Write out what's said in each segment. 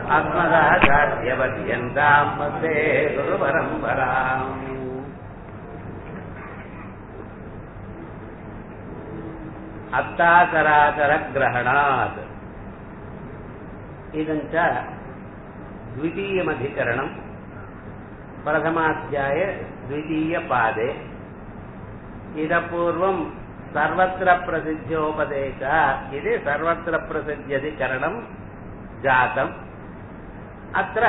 अस्मदाचार्यपर्यन्ताम् वन्दे गुरुपरम्पराम् अत्ताचराचरग्रहणात् इदञ्च द्वितीयमधिकरणम् प्रथमाध्याय द्वितीयपादे इतः पूर्वम् सर्वत्र प्रसिद्ध्योपदेश इति सर्वत्र प्रसिद्ध्यधिकरणम् जातम् अत्र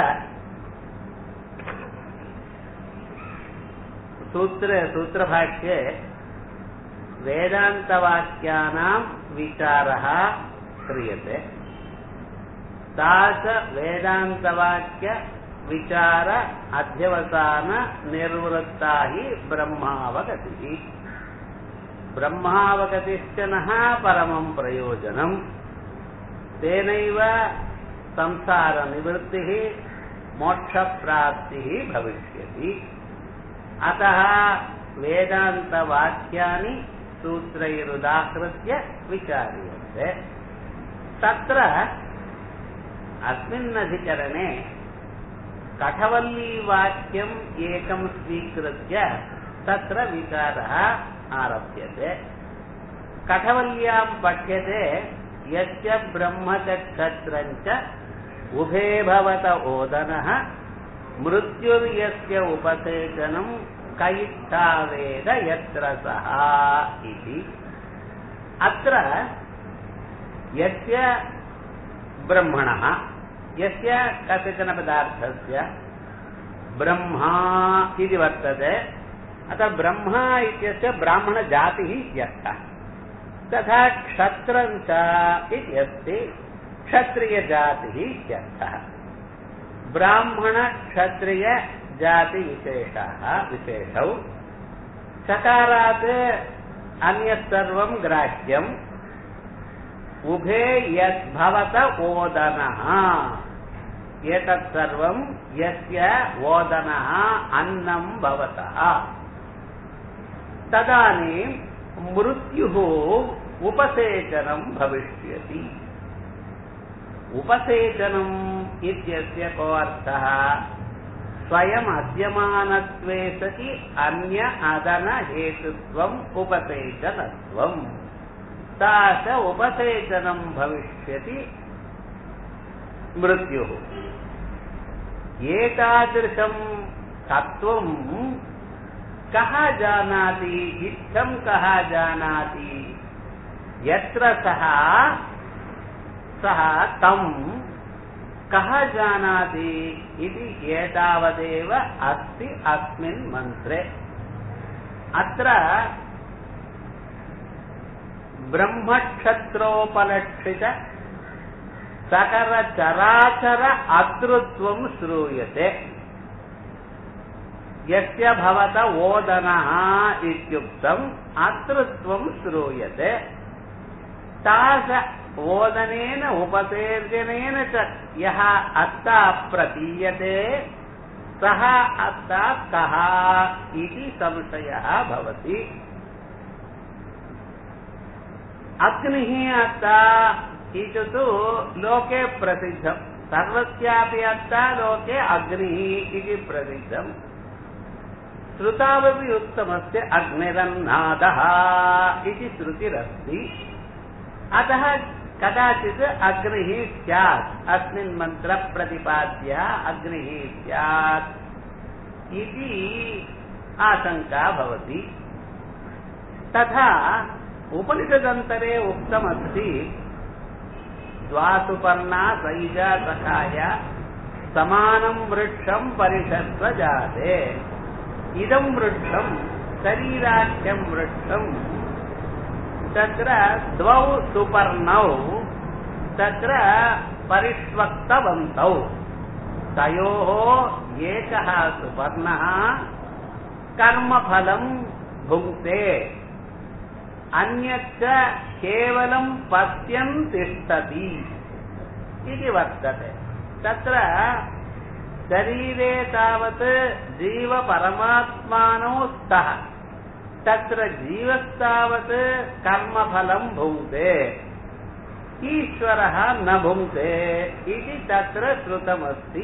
सूत्र सूत्रभाष्ये वेदान्तवाक्यानां विचारः क्रियते तास वेदान्तवाक्य विचार अध्यवसान निर्वृत्ता हि ब्रह्मावगतिः ब्रह्मावगतिश्च नः परमं प्रयोजनम् तेनैव संसारनिवृत्तिः मोक्षप्राप्तिः भविष्यति अतः वेदान्तवाक्यानि सूत्रैरुदाहृत्य विचार्यन्ते तत्र अस्मिन् अधिकरणे कठवल्लीवाक्यम् एकं स्वीकृत्य तत्र विचारः आरभ्यते कठवल्यां पठ्यते यस्य ब्रह्मचक्षत्रञ्च उभे भवत ओदनः मृत्युर्यस्य उपसेचनं कैत्थावेद यत्र सः इति अत्र यस्य ब्रह्मणः यस्य कस्यचन पदार्थस्य ब्रह्मा इति वर्तते अतः ब्रह्मा इत्यस्य ब्राह्मणजातिः इत्यर्थः तथा क्षत्रञ्च इत्यस्ति क्षत्रियजातिः इत्यर्थः ब्राह्मणक्षत्रियजातिविशेषाः विशेषौ चकारात् अन्यत् सर्वं ग्राह्यम् उभे यद्भवत ओदनः एतत् सर्वं यस्य ओदनः अन्नं भवतः तदानीं मृत्युः उपसेचनं भविष्यति उपसेचनम् इत्यस्य को अर्थः स्वयम् अद्यमानत्वे सति अन्य अदनहेतुत्वम् उपसेचनत्वम् सा च उपसेचनं भविष्यति मृत्युः एतादृशं तत्त्वं कः जानाति इत्थं कः जानाति यत्र सः सः तं कः जानाति इति एतावदेव अस्ति अस्मिन् मन्त्रे अत्र ब्रह्मक्षत्रोपलक्षित सकरचराचर अतृत्वं श्रूयते यस्य भवत ओदनः इत्युक्तम् अतृत्वं श्रूयते तास ओदनेन उपसेर्जनेन च यः अत्ता प्रतीयते सः अत्ता कः इति संशयः भवति अग्निः अत्ता इति तु लोके प्रसिद्धम् सर्वस्यापि अत्ता लोके अग्निः इति प्रसिद्धम् श्रुतावपि उक्तमस्य अग्निरन्नादः इति श्रुतिरस्ति अतः कदाचित् अग्निः स्यात् अस्मिन् मन्त्रप्रतिपाद्य अग्निः स्यात् इति आशङ्का भवति तथा उपनिषदन्तरे उक्तमस्ति द्वासुपर्णा सैजा सखाय समानं वृक्षं परिषत्व जाते इदं वृक्षं शरीराख्यं वृक्षं तत्र द्वौ सुपर्णौ तत्र परिष्वक्तवन्तौ तयोः एकः सुपर्णः कर्मफलं भुङ्क्ते अन्यच्च केवलं पश्यन् तिष्ठति इति वर्तते तत्र शरीरे तावत् जीवपरमात्मानौ स्तः तत्र जीवस्तावत् कर्मफलं भुङ्क्ते ईश्वरः न भुङ्क्ते इति तत्र श्रुतमस्ति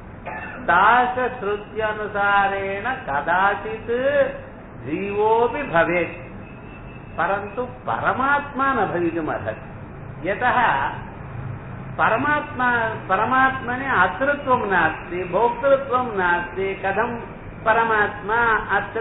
तादृशश्रुत्यनुसारेण कदाचित् जीवोऽपि भवेत् परन्तु परमात्मा न भवितुमर्हति यतः परमात्मा परमात्मने अतृत्वं नास्ति भोक्तृत्वं नास्ति कथं परमात्मा अत्र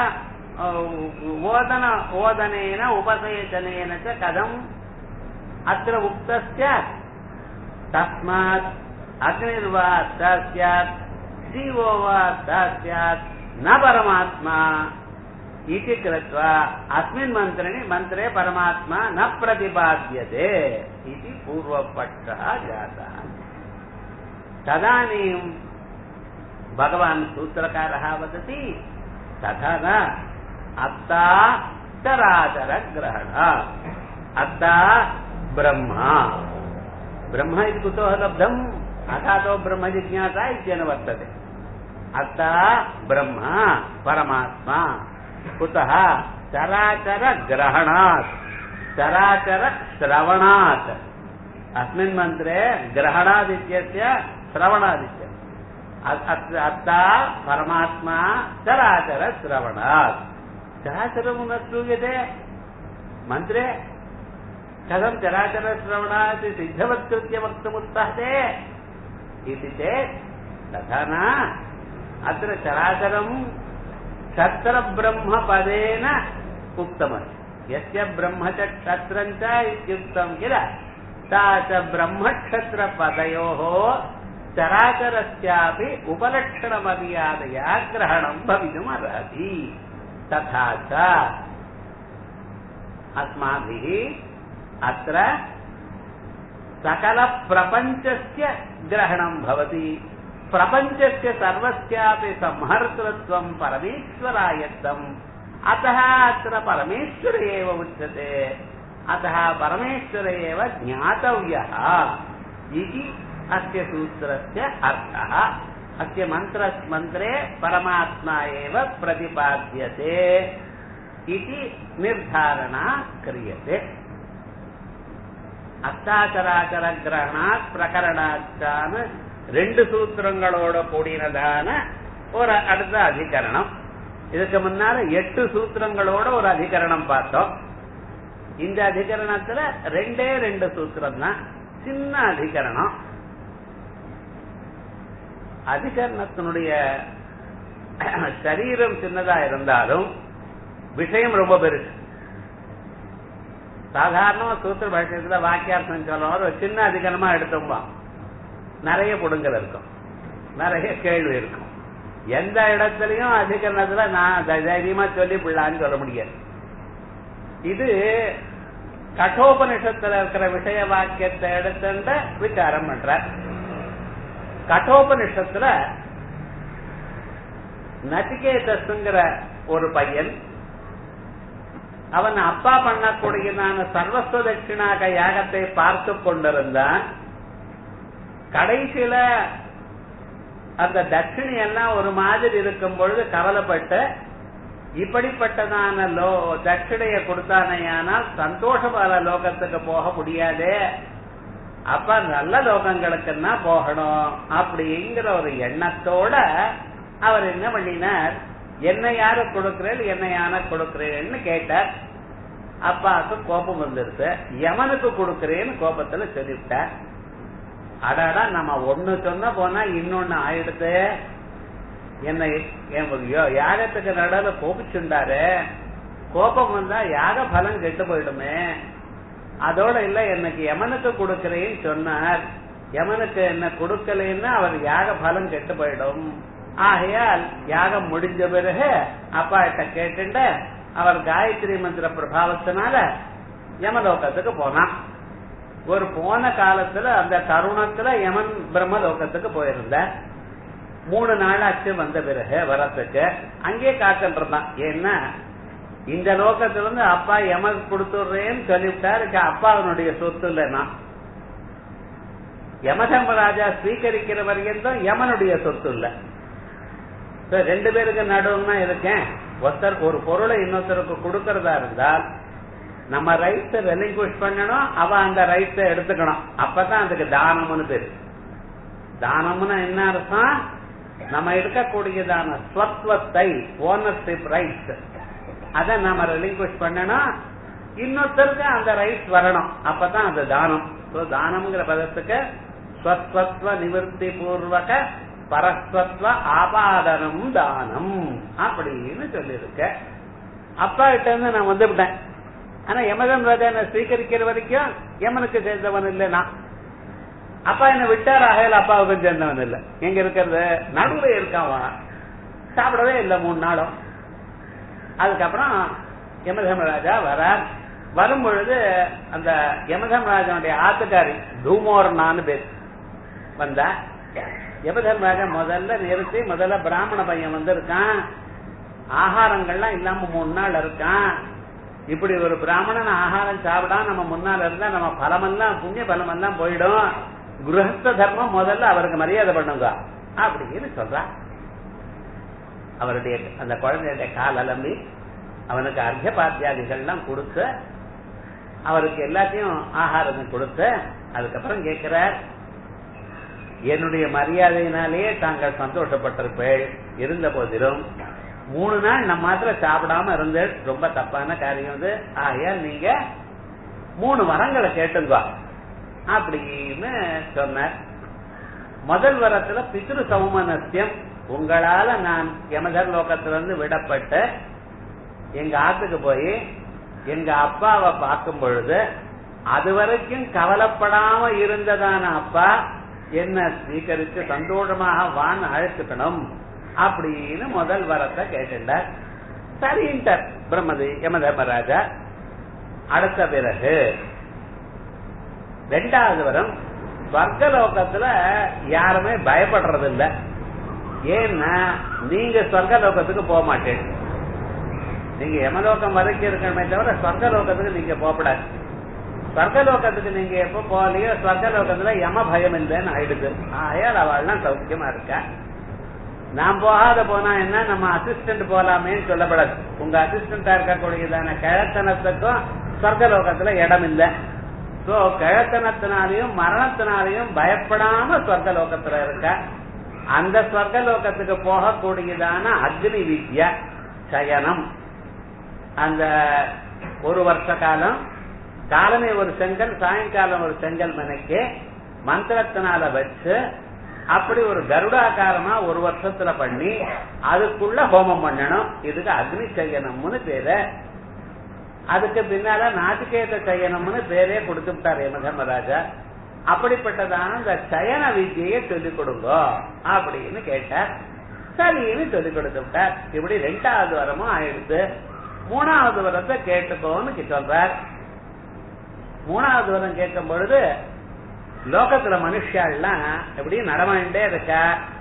ओदन ओदनेन उपसेचनेन च कथम् अत्र उक्तः स्यात् तस्मात् अग्निर्वा स स्यात् जीवो वा स स्यात् न परमात्मा इति कृत्वा अस्मिन् मन्त्रे मन्त्रे परमात्मा न प्रतिपाद्यते इति पूर्वपक्षः जातः तदानीं भगवान् सूत्रकारः वदति तथा न अत्ता चराचरग्रहण अत्ता ब्रह्मा ब्रह्म इति कुतो लब्धम् अथातो ब्रह्मजिज्ञासा इत्येन वर्तते अत्ता ब्रह्म परमात्मा कुतः चराचरग्रहणात् चराचरश्रवणात् अस्मिन् मन्त्रे ग्रहणादित्यस्य श्रवणादित्य अत्ता परमात्मा चराचरश्रवणात् चराचरं न श्रूयते मन्त्रे कथं चराचरश्रवणात् सिद्धवत्कृत्य वक्तुमुत्साहते इति चेत् तथा न अत्र चराचरं क्षत्रब्रह्मपदेन उक्तमस्ति यस्य ब्रह्म च क्षत्रं च इत्युक्तं किल सा च ब्रह्मक्षत्रपदयोः चराचरस्यापि उपलक्षणमर्यादया ग्रहणं भवितुमर्हति तथा च अस्माभिः अत्र सकलप्रपञ्चस्य ग्रहणं भवति प्रपञ्चस्य सर्वस्यापि संहर्तृत्वं परमेश्वरायत्तम् अतः अत्र परमेश्वर एव उच्यते अतः परमेश्वर एव ज्ञातव्यः इति अस्य सूत्रस्य अर्थः अस्य मन्त्र मन्त्रे परमात्मा एव प्रतिपाद्यते इति निर्धारणा क्रियते அஷ்டாச்சராச்சர கிரகணாத் பிரகரணாச்சான்னு ரெண்டு சூத்திரங்களோட கூடினதான ஒரு அடுத்த அதிகரணம் இதுக்கு முன்னால எட்டு சூத்திரங்களோட ஒரு அதிகரணம் பார்த்தோம் இந்த அதிகரணத்துல ரெண்டே ரெண்டு சூத்திரம் தான் சின்ன அதிகரணம் அதிகரணத்தினுடைய சரீரம் சின்னதா இருந்தாலும் விஷயம் ரொம்ப பெருசு சாதாரணமா சூத்திர பாஷ்யத்துல வாக்கியார்த்தம் சொல்லுவோம் ஒரு சின்ன அதிகரமா எடுத்தோம்பா நிறைய புடுங்கல் இருக்கும் நிறைய கேள்வி இருக்கும் எந்த இடத்துலயும் அதிகரணத்துல நான் தைரியமா சொல்லி பிள்ளான்னு சொல்ல முடியாது இது கட்டோபனிஷத்துல இருக்கிற விஷய வாக்கியத்தை எடுத்துட்ட விசாரம் பண்ற கட்டோபனிஷத்துல நச்சிகேதஸ்ங்கிற ஒரு பையன் அவன் அப்பா பண்ணக்கூடியதான சர்வஸ்வ தட்சிணாக யாகத்தை பார்த்து கொண்டிருந்தான் கடைசியில அந்த தட்சிணி எல்லாம் ஒரு மாதிரி இருக்கும் பொழுது கவலைப்பட்டு இப்படிப்பட்டதான லோ தட்சிணைய கொடுத்தானையானால் சந்தோஷமான லோகத்துக்கு போக முடியாது அப்ப நல்ல லோகங்களுக்குன்னா போகணும் அப்படிங்கிற ஒரு எண்ணத்தோட அவர் என்ன பண்ணினார் என்ன யாரு கொடுக்கிறேன் என்ன யானை கொடுக்கிறேன்னு கேட்டார் அப்பாவுக்கு கோபம் வந்துருச்சு யமனுக்கு கொடுக்கிறேன்னு கோபத்துல சொல்லிவிட்டார் அடாடா நம்ம ஒண்ணு சொன்ன போனா இன்னொன்னு ஆயிடுத்து என்ன யாகத்துக்கு நடுல கோபிச்சுண்டாரு கோபம் வந்தா யாக பலம் கெட்டு போயிடுமே அதோட இல்ல எனக்கு யமனுக்கு கொடுக்கிறேன்னு சொன்னார் யமனுக்கு என்ன கொடுக்கலன்னா அவர் யாக பலம் கெட்டு போயிடும் ஆகையால் யாகம் முடிஞ்ச பிறகு அப்பா கிட்ட கேட்டுண்ட அவர் காயத்ரி மந்திர பிரபாவத்தினால யமலோகத்துக்கு போனான் ஒரு போன காலத்துல அந்த தருணத்துல யமன் பிரம்மலோகத்துக்கு போயிருந்த மூணு நாளாச்சு வந்த பிறகு வரத்துக்கு அங்கே காத்துருந்தான் ஏன்னா இந்த லோகத்துல இருந்து அப்பா யமன் கொடுத்துடுறேன்னு சொல்லிவிட்டாரு அப்பாவனுடைய சொத்து இல்லைன்னா யமதர்மராஜா ஸ்வீகரிக்கிற வரைக்கும் யமனுடைய சொத்து இல்லை ரெண்டு பேருக்கு நடுவுன்னா இருக்கேன் ஒருத்தர் ஒரு பொருளை இன்னொருத்தருக்கு கொடுக்கறதா இருந்தால் நம்ம ரைட்ஸ் ரெலிங்குவிஷ் பண்ணணும் அவ அந்த ரைட்ஸ எடுத்துக்கணும் அப்பதான் அதுக்கு தானம்னு பேரு தானம்னு என்ன அர்த்தம் நம்ம எடுக்கக்கூடியதான ஸ்வத்வத்தை ஓனர்ஷிப் ரைட்ஸ் அதை நாம ரெலிங்குவிஷ் பண்ணணும் இன்னொருத்தருக்கு அந்த ரைட்ஸ் வரணும் அப்பதான் அது தானம் So, தானம்ங்கிற பதத்துக்கு ஸ்வஸ்வத்வ நிவர்த்தி பூர்வக பரஸ்வத்வ ஆபாதனம் தானம் அப்படின்னு சொல்லியிருக்க அப்பா கிட்ட இருந்து நான் வந்துவிட்டேன் ஆனா யமதன் ராஜா ஸ்வீகரிக்கிற வரைக்கும் யமனுக்கு சேர்ந்தவன் இல்லை நான் அப்பா என்ன விட்டார் ஆகையில அப்பாவுக்கும் சேர்ந்தவன் இல்ல எங்க இருக்கிறது நடுவுல இருக்கான் சாப்பிடவே இல்லை மூணு நாளும் அதுக்கப்புறம் யமதர்மராஜா வரார் வரும் பொழுது அந்த யமதர்மராஜனுடைய ஆத்துக்காரி தூமோர்னான்னு பேர் வந்தா யமதர்மராஜா முதல்ல நிறுத்தி முதல்ல பிராமண பையன் வந்திருக்கான் ஆகாரங்கள்லாம் இல்லாம மூணு நாள் இருக்கான் இப்படி ஒரு பிராமணன் ஆகாரம் சாப்பிடாம நம்ம முன்னால இருந்தா நம்ம பலமெல்லாம் புண்ணிய பலமெல்லாம் போயிடும் குருஹஸ்த தர்மம் முதல்ல அவருக்கு மரியாதை பண்ணுங்க அப்படின்னு சொல்றா அவருடைய அந்த குழந்தையுடைய கால் அலம்பி அவனுக்கு அர்த்த பாத்தியாதிகள்லாம் கொடுத்து அவருக்கு எல்லாத்தையும் ஆகாரம் கொடுத்து அதுக்கப்புறம் கேட்கிறார் என்னுடைய மரியாதையினாலேயே தாங்கள் சந்தோஷப்பட்டிருப்பேள் இருந்த போதிலும் மூணு நாள் நம்ம மாத்திரம் சாப்பிடாம இருந்து ரொம்ப தப்பான காரியம் வந்து ஆகையால் நீங்க மூணு வரங்களை கேட்டுங்க அப்படின்னு சொன்னார் முதல் வரத்துல பித்ரு சௌமனஸ்யம் உங்களால நான் யமதர் லோகத்திலிருந்து விடப்பட்டு எங்க ஆத்துக்கு போய் எங்க அப்பாவை பார்க்கும் பொழுது அது வரைக்கும் கவலைப்படாம இருந்ததான அப்பா என்ன ஸ்வீகரித்து சந்தோஷமாக வான் அழைச்சுக்கணும் அப்படின்னு முதல் வரத்தை கேட்டுட்டார் சரின்ட்டார் பிரம்மதி யமதர்மராஜா அடுத்த பிறகு ரெண்டாவது வரம் ஸ்வர்கலோகத்துல யாருமே பயப்படுறது இல்ல ஏன்னா நீங்க ஸ்வர்கலோகத்துக்கு போக மாட்டேன் நீங்க யமலோகம் வரைக்கும் இருக்கணுமே தவிர ஸ்வர்கலோகத்துக்கு நீங்க போகப்படாது ஸ்வர்கலோகத்துக்கு நீங்க எப்ப போகலையோ ஸ்வர்கலோகத்துல யம பயம் இல்லைன்னு ஆயிடுது ஆயால் அவள்லாம் சௌக்கியமா இருக்கா நான் போகாத போனா என்ன நம்ம அசிஸ்டன்ட் போலாமேன்னு சொல்லப்படாது உங்க அசிஸ்டண்டா இருக்கக்கூடியதான கிழத்தனத்துக்கும் சொர்க்கலோகத்துல இடம் இல்லை சோ கிழத்தனத்தினாலையும் மரணத்தினாலையும் பயப்படாம சொர்க்கலோகத்துல இருக்க அந்த சொர்க்கலோகத்துக்கு போகக்கூடியதான அக்னி வித்யா சயனம் அந்த ஒரு வருஷ காலம் காலமே ஒரு செங்கல் சாயங்காலம் ஒரு செங்கல் மனைக்கு மந்திரத்தினால வச்சு அப்படி ஒரு கருடாகாரமா ஒரு வருஷத்துல பண்ணி அதுக்குள்ள ஹோமம் பண்ணணும் இதுக்கு அக்னி சயனம்னு பேரு அதுக்கு பின்னால நாட்டுக்கேத்த சயனம்னு பேரே கொடுத்துட்டார் யமதர்மராஜா அப்படிப்பட்டதான இந்த சயன வித்தியை சொல்லிக் கொடுங்க அப்படின்னு கேட்டார் சரின்னு சொல்லிக் கொடுத்து விட்டார் இப்படி ரெண்டாவது வரமும் ஆயிடுச்சு மூணாவது வரத்தை கேட்டுக்கோன்னு சொல்றார் மூணாவது வரம் கேட்கும் பொழுது லோகத்துல மனுஷாலாம் எப்படி நடமாண்டே இருக்கா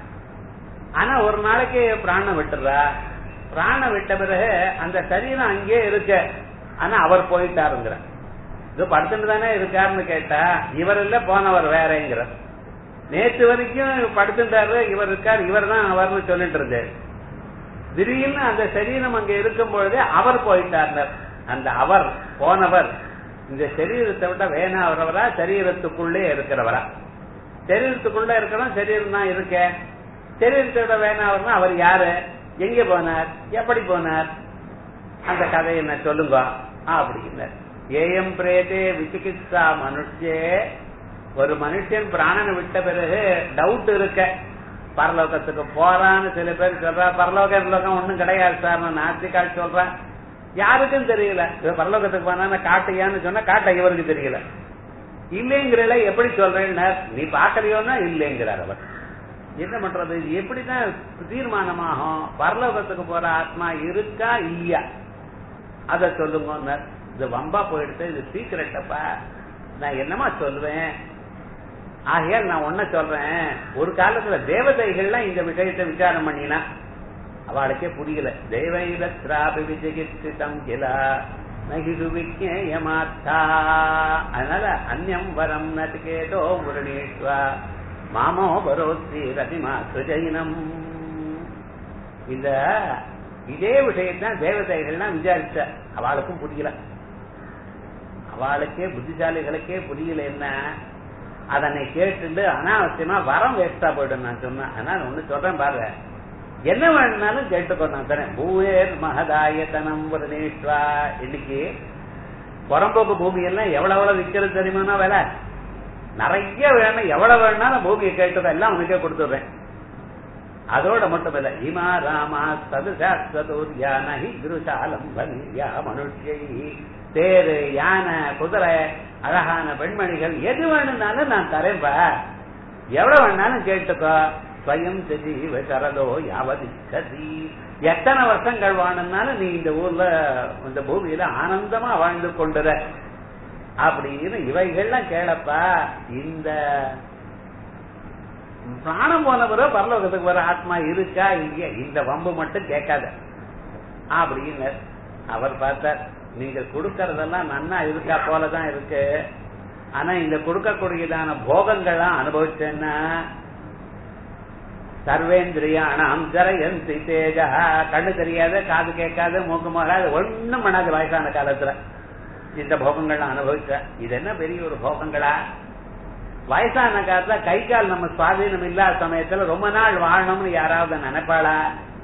ஆனா ஒரு நாளைக்கு பிராணம் விட்டுறா பிராணம் விட்ட பிறகு அந்த சரீரம் அங்கேயே இருக்கு ஆனா அவர் போயிட்டாருங்கிற இது படுத்துட்டு தானே இருக்காருன்னு கேட்டா இவர் இல்ல போனவர் வேறங்கிற நேற்று வரைக்கும் படுத்துட்டாரு இவர் இருக்கார் இவர் தான் அவர்னு சொல்லிட்டு இருந்தாரு திடீர்னு அந்த சரீரம் அங்க இருக்கும் பொழுதே அவர் போயிட்டார் அந்த அவர் போனவர் இந்த சரீரத்தை விட்ட வேணா வரவரா சரீரத்துக்குள்ளே இருக்கிறவரா சரீரத்துக்குள்ள இருக்கிறோம் சரீரம் தான் இருக்க சரீரத்தை விட வேணாவர்னா அவர் யாரு எங்க போனார் எப்படி போனார் அந்த கதையை என்ன சொல்லுங்க அப்படின்னு ஏஎம் பிரேதே விசிகித்சா மனுஷே ஒரு மனுஷன் பிராணனை விட்ட பிறகு டவுட் இருக்க பரலோகத்துக்கு போறான்னு சில பேர் சொல்றா பரலோக லோகம் ஒண்ணும் கிடையாது சார் நான் நாஸ்திகால் சொல்றேன் யாருக்கும் தெரியல பரலோகத்துக்கு போனா காட்டையான்னு சொன்னா காட்ட இவருக்கு தெரியல இல்லைங்கிறல எப்படி சொல்றேன்னா நீ பாக்கலையோன்னா இல்லைங்கிறார் அவர் என்ன பண்றது எப்படிதான் தீர்மானமாகும் பரலோகத்துக்கு போற ஆத்மா இருக்கா இல்லையா அத சொல்லுங்க இது வம்பா போயிடுச்சு இது சீக்கிரட்டப்பா நான் என்னமா சொல்லுவேன் ஆகையால் நான் ஒன்ன சொல்றேன் ஒரு காலத்துல தேவதைகள்லாம் இந்த விஷயத்தை விசாரம் பண்ணினா அவளுக்கே புரியல தெய்வைரத்ராபி விஜயிச்சிதம் கிலா நகிது விஜயமாத்தா அதனால அந்யம் வரம் நட்டுகேதோ முரணேஸ்வா மாமோ பரோஸ்ரீ ரதிமா சுஜயினம் இந்த இதே விஷயத்தான் தேவதைகள்லாம் விசாரிச்ச அவளுக்கும் புரியல அவளுக்கே புத்திசாலிகளுக்கே புரியல என்ன அதனை கேட்டுட்டு அனாவசியமா வரம் வேஸ்டா போயிடும் நான் சொன்னேன் அதனால ஒண்ணு சொல்றேன் பாருங்க என்ன வேணும்னாலும் கேட்டுக்கோ நான் தரேன் பூவேர் மகதாயத்தனம் வருணேஸ்வா இன்னைக்கு புறம்போக்கு பூமி எல்லாம் எவ்வளவு எவ்வளவு விக்கிறது தெரியுமா விலை நிறைய வேணும் எவ்வளவு வேணாலும் பூமியை கேட்டதை எல்லாம் உனக்கே கொடுத்துடுறேன் அதோட மட்டும் இல்ல இமா ராமா சதுசாஸ்வதூர்யானி குருசாலம் வன்யா மனுஷை தேரு யானை குதிரை அழகான பெண்மணிகள் எது வேணும்னாலும் நான் தரேன்பா எவ்வளவு வேணாலும் கேட்டுக்கோ ஸ்வயம் சஜீவ சரதோ யாவதிச்சதி எத்தனை வருஷங்கள் வாழணும்னாலும் நீ இந்த ஊர்ல இந்த பூமியில ஆனந்தமா வாழ்ந்து கொண்டுற அப்படின்னு இவைகள்லாம் கேளப்பா இந்த பிராணம் போனவரோ பரலோகத்துக்கு வர ஆத்மா இருக்கா இல்லையா இந்த வம்பு மட்டும் கேட்காத அப்படின்னு அவர் பார்த்தார் நீங்க கொடுக்கறதெல்லாம் நன்னா இருக்கா போலதான் இருக்கு ஆனா இந்த கொடுக்கக்கூடியதான போகங்கள்லாம் அனுபவிச்சேன்னா சர்வேந்திரியானாம் ஜரயந்தி தேஜா கண்ணு தெரியாத காது கேட்காத மூக்கு மகாது ஒண்ணும் பண்ணாது வயசான காலத்துல இந்த போகங்கள்லாம் அனுபவிச்ச இது என்ன பெரிய ஒரு போகங்களா வயசான காலத்துல கை கால் நம்ம சுவாதீனம் இல்லாத சமயத்துல ரொம்ப நாள் வாழணும்னு யாராவது நினைப்பாளா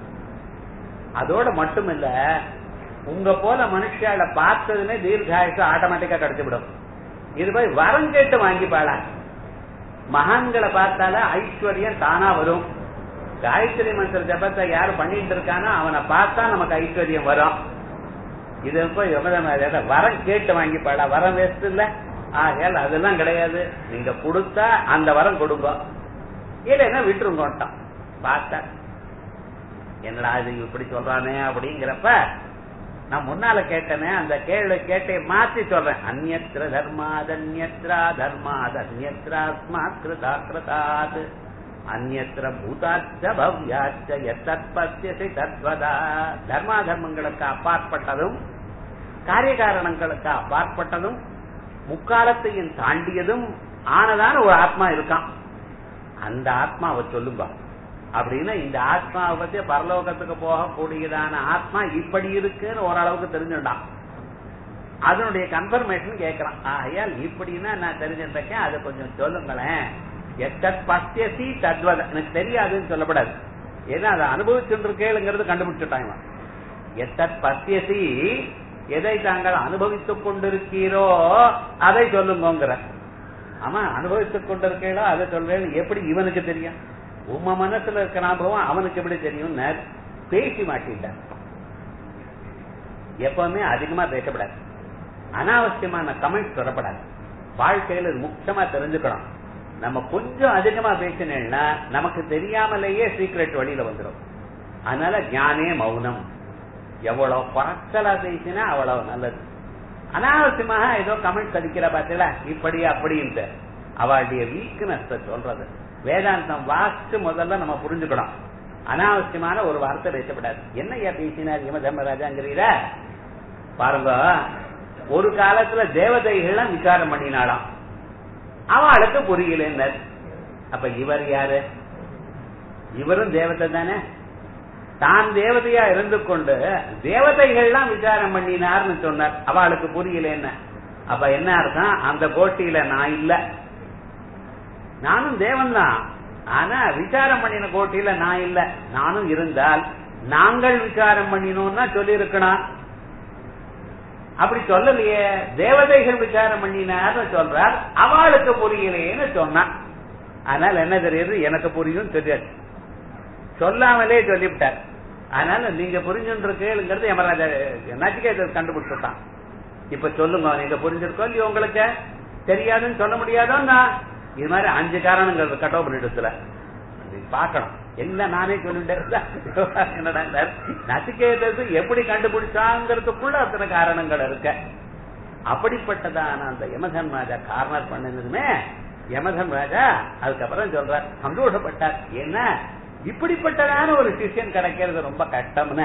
அதோட மட்டும் இல்ல உங்க போல மனுஷால பார்த்ததுமே தீர்காயுசு ஆட்டோமேட்டிக்கா கிடைச்சுவிடும் இது போய் வரம் கேட்டு வாங்கிப்பாளா மகான்களை பார்த்தால ஐஸ்வர்யம் தானா வரும் காயத்ரி மந்திர ஜபத்தை யாரு பண்ணிட்டு இருக்கானோ அவனை பார்த்தா நமக்கு ஐஸ்வர்யம் வரும் இது போய் வரம் கேட்டு வாங்கிப்பாளா வரம் வேஸ்ட் இல்ல ஆகையால் அதெல்லாம் கிடையாது நீங்க கொடுத்தா அந்த வரம் கொடுங்க இல்லைன்னா விட்டுருங்கோட்டான் பார்த்தா என்னடா இது இப்படி சொல்றானே அப்படிங்கிறப்ப நான் முன்னால கேட்டனே அந்த கேள்வி கேட்டை மாத்தி சொல்றேன் அந்நத்திர தர்மாத் அந்நத்ரா தர்மாத் அந்நத்ராஸ்மாத் கிருதா கிருதாத் அந்நத்திர பூதாச்ச பவ்யாச்ச எத்தற்பத்தியசி தத்வதா தர்மா தர்மங்களுக்கு அப்பாற்பட்டதும் காரியகாரணங்களுக்கு அப்பாற்பட்டதும் முக்காலத்தையும் தாண்டியதும் ஆனதான ஒரு ஆத்மா இருக்கான் அந்த ஆத்மாவை சொல்லுங்க அப்படின்னு இந்த ஆத்மாவை பத்தி பரலோகத்துக்கு போகக்கூடியதான ஆத்மா இப்படி இருக்குன்னு ஓரளவுக்கு தெரிஞ்சுட்டான் அதனுடைய கன்ஃபர்மேஷன் கேட்கறான் ஆகையால் இப்படின்னா நான் தெரிஞ்சிருக்கேன் அதை கொஞ்சம் சொல்லுங்களேன் எத்தத் பத்தியசி தத்வத எனக்கு தெரியாதுன்னு சொல்லப்படாது ஏன்னா அதை அனுபவிச்சுருக்கேளுங்கிறது கண்டுபிடிச்சுட்டாங்க எத்தத் பத்தியசி எதை தாங்கள் அனுபவித்துக் கொண்டிருக்கீரோ அதை சொல்லுங்கிற ஆமா அனுபவித்துக் கொண்டிருக்கீங்களோ அதை சொல்றேன் எப்படி இவனுக்கு தெரியும் உம்ம மனசுல இருக்கிற அனுபவம் அவனுக்கு எப்படி தெரியும் பேசி மாட்டிட்டான் எப்பவுமே அதிகமா பேசப்படாது அனாவசியமான கமெண்ட் சொல்லப்படாது வாழ்க்கையில முக்கியமா தெரிஞ்சுக்கணும் நம்ம கொஞ்சம் அதிகமா பேசினேன்னா நமக்கு தெரியாமலேயே சீக்ரெட் வழியில வந்துடும் அதனால ஞானே மௌனம் எவ்வளவு குறைச்சலா பேசினா அவ்வளவு நல்லது அனாவசியமாக ஏதோ கமெண்ட் அடிக்கிற பார்த்தீங்களா இப்படி அப்படின்ட்டு அவளுடைய வீக்னஸ் சொல்றது வேதாந்தம் வாசிச்சு முதல்ல நம்ம புரிஞ்சுக்கணும் அனாவசியமான ஒரு வார்த்தை பேசப்படாது என்னையா பேசினார் யம தர்மராஜாங்கிறீர பாருங்க ஒரு காலத்துல தேவதைகள்லாம் விசாரம் பண்ணினாலாம் அவளுக்கு புரியல அப்ப இவர் யாரு இவரும் தேவதை தானே தான் தேவதையா இருந்து கொண்டு தேவதைகள்லாம் விசாரம் பண்ணினார்னு சொன்னார் அவளுக்கு புரியல என்ன அப்ப என்ன அர்த்தம் அந்த போட்டியில நான் இல்ல நானும் தேவன் தான் ஆனா விசாரம் பண்ணின கோட்டியில நான் இல்ல நானும் இருந்தால் நாங்கள் விசாரம் பண்ணினோம்னா சொல்லி இருக்கணும் அப்படி சொல்லலையே தேவதைகள் விசாரம் பண்ணினார்னு சொல்றார் அவளுக்கு புரியலையேன்னு சொன்னான் அதனால என்ன தெரியுது எனக்கு புரியும் தெரியாது சொல்லாமலே சொல்லிவிட்டார் அதனால நீங்க புரிஞ்சுருக்கேங்கிறது யமராஜா நச்சிகேத கண்டுபிடிச்சுட்டான் இப்ப சொல்லுங்க நீங்க புரிஞ்சிருக்கோ இல்லையோ உங்களுக்கு தெரியாதுன்னு சொல்ல முடியாதோன்னா இது மாதிரி அஞ்சு காரணங்கள் கட் ஆஃப் இடத்துல பார்க்கணும் எல்லாம் நானே சொல்லிட்டேன் என்னடா நச்சிகேதத்து எப்படி கண்டுபிடிச்சாங்கிறதுக்குள்ள அத்தனை காரணங்கள் இருக்க அப்படிப்பட்டதான அந்த யமதன் ராஜா கார்னர் பண்ணதுமே யமதன் ராஜா அதுக்கப்புறம் சொல்றார் சந்தோஷப்பட்டார் என்ன இப்படிப்பட்டதான ஒரு சிஷியன் கிடைக்கிறது ரொம்ப கஷ்டம்னு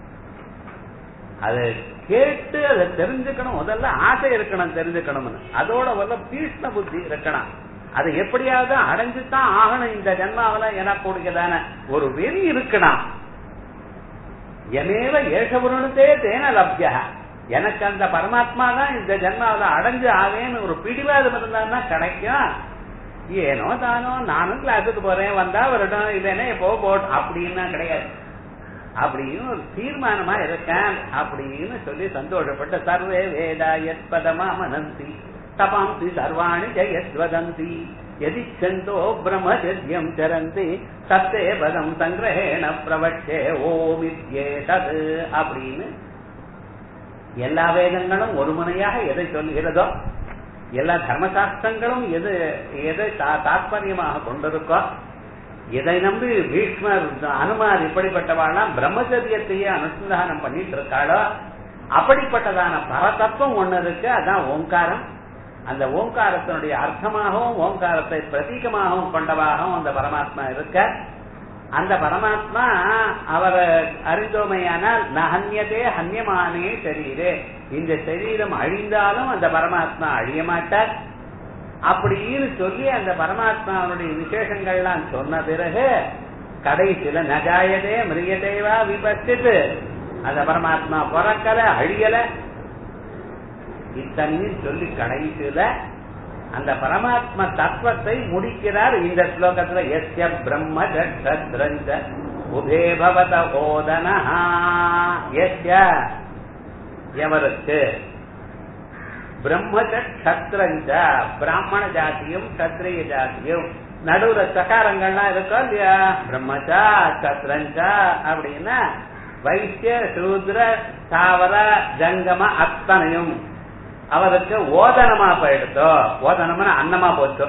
அதை கேட்டு அதை தெரிஞ்சுக்கணும் முதல்ல ஆசை இருக்கணும் தெரிஞ்சுக்கணும்னு அதோட வல்ல தீஷ்ண புத்தி இருக்கணும் அதை எப்படியாவது அடைஞ்சுதான் ஆகணும் இந்த ஜென்மாவில எனக்கூடியதான ஒரு வெறி இருக்கணும் எமேவ ஏஷபுரணத்தே தேன லப்யா எனக்கு அந்த பரமாத்மா தான் இந்த ஜென்மாவில அடைஞ்சு ஆவேன்னு ஒரு பிடிவாதம் இருந்தான்னா கிடைக்கும் ஏனோ தானோ நானும் கிளாஸுக்கு போறேன் வந்தா வரட்டும் இல்லைன்னா எப்போ போட் அப்படின்னா கிடையாது அப்படின்னு ஒரு தீர்மானமா இருக்கேன் அப்படின்னு சொல்லி சந்தோஷப்பட்ட சர்வே வேதா எத்பதமா மனந்தி தபாம்சி சர்வாணி ஜெயத்வதந்தி எதிச்சந்தோ பிரம்மச்சரியம் சரந்தி தத்தே பதம் சங்கிரகேண பிரவட்சே ஓமித்யேதது அப்படின்னு எல்லா வேதங்களும் ஒரு முனையாக எதை சொல்கிறதோ எல்லா தர்மசாஸ்திரங்களும் எது எதை தாத்பரியமாக கொண்டிருக்கோ இதை நம்பி பீஷ்மர் அனுமார் இப்படிப்பட்டவாள்லாம் பிரம்மச்சரியத்தையே அனுசந்தானம் பண்ணிட்டு இருக்காளோ அப்படிப்பட்டதான பரதத்துவம் ஒண்ணு இருக்கு அதான் ஓங்காரம் அந்த ஓங்காரத்தினுடைய அர்த்தமாகவும் ஓங்காரத்தை பிரதீகமாகவும் கொண்டவாகவும் அந்த பரமாத்மா இருக்க அந்த பரமாத்மா அவர் அறிந்தோமையானால் நகன்யதே ஹன்யமானே சரீரே இந்த சரீரம் அழிந்தாலும் அந்த பரமாத்மா அழிய மாட்டார் அப்படின்னு சொல்லி அந்த பரமாத்மாவுடைய விசேஷங்கள்லாம் சொன்ன பிறகு கடைசியில நஜாயதே மிருகதேவா விபச்சிட்டு அந்த பரமாத்மா பிறக்கல அழியல இத்தனையும் சொல்லி கடைசியில அந்த பரமாத்ம தத்துவத்தை முடிக்கிறார் இந்த ஸ்லோகத்துல எஸ்ய பிரம்ம சத்ரஞ்ச உபே பவத ஓதனஹா எஸ்ய எவருக்கு பிரம்மச்சத்திரஞ்ச பிராமண ஜாதியும் கத்திரிய ஜாதியும் நடுவுல சகாரங்கள்லாம் இருக்கோ இல்லையா பிரம்மச்சா சத்ரஞ்சா அப்படின்னா வைத்திய சூத்ர தாவர ஜங்கம அத்தனையும் அவருக்கு ஓதனமா போயிடுத்தோ ஓதனம்னு அன்னமா போச்சோ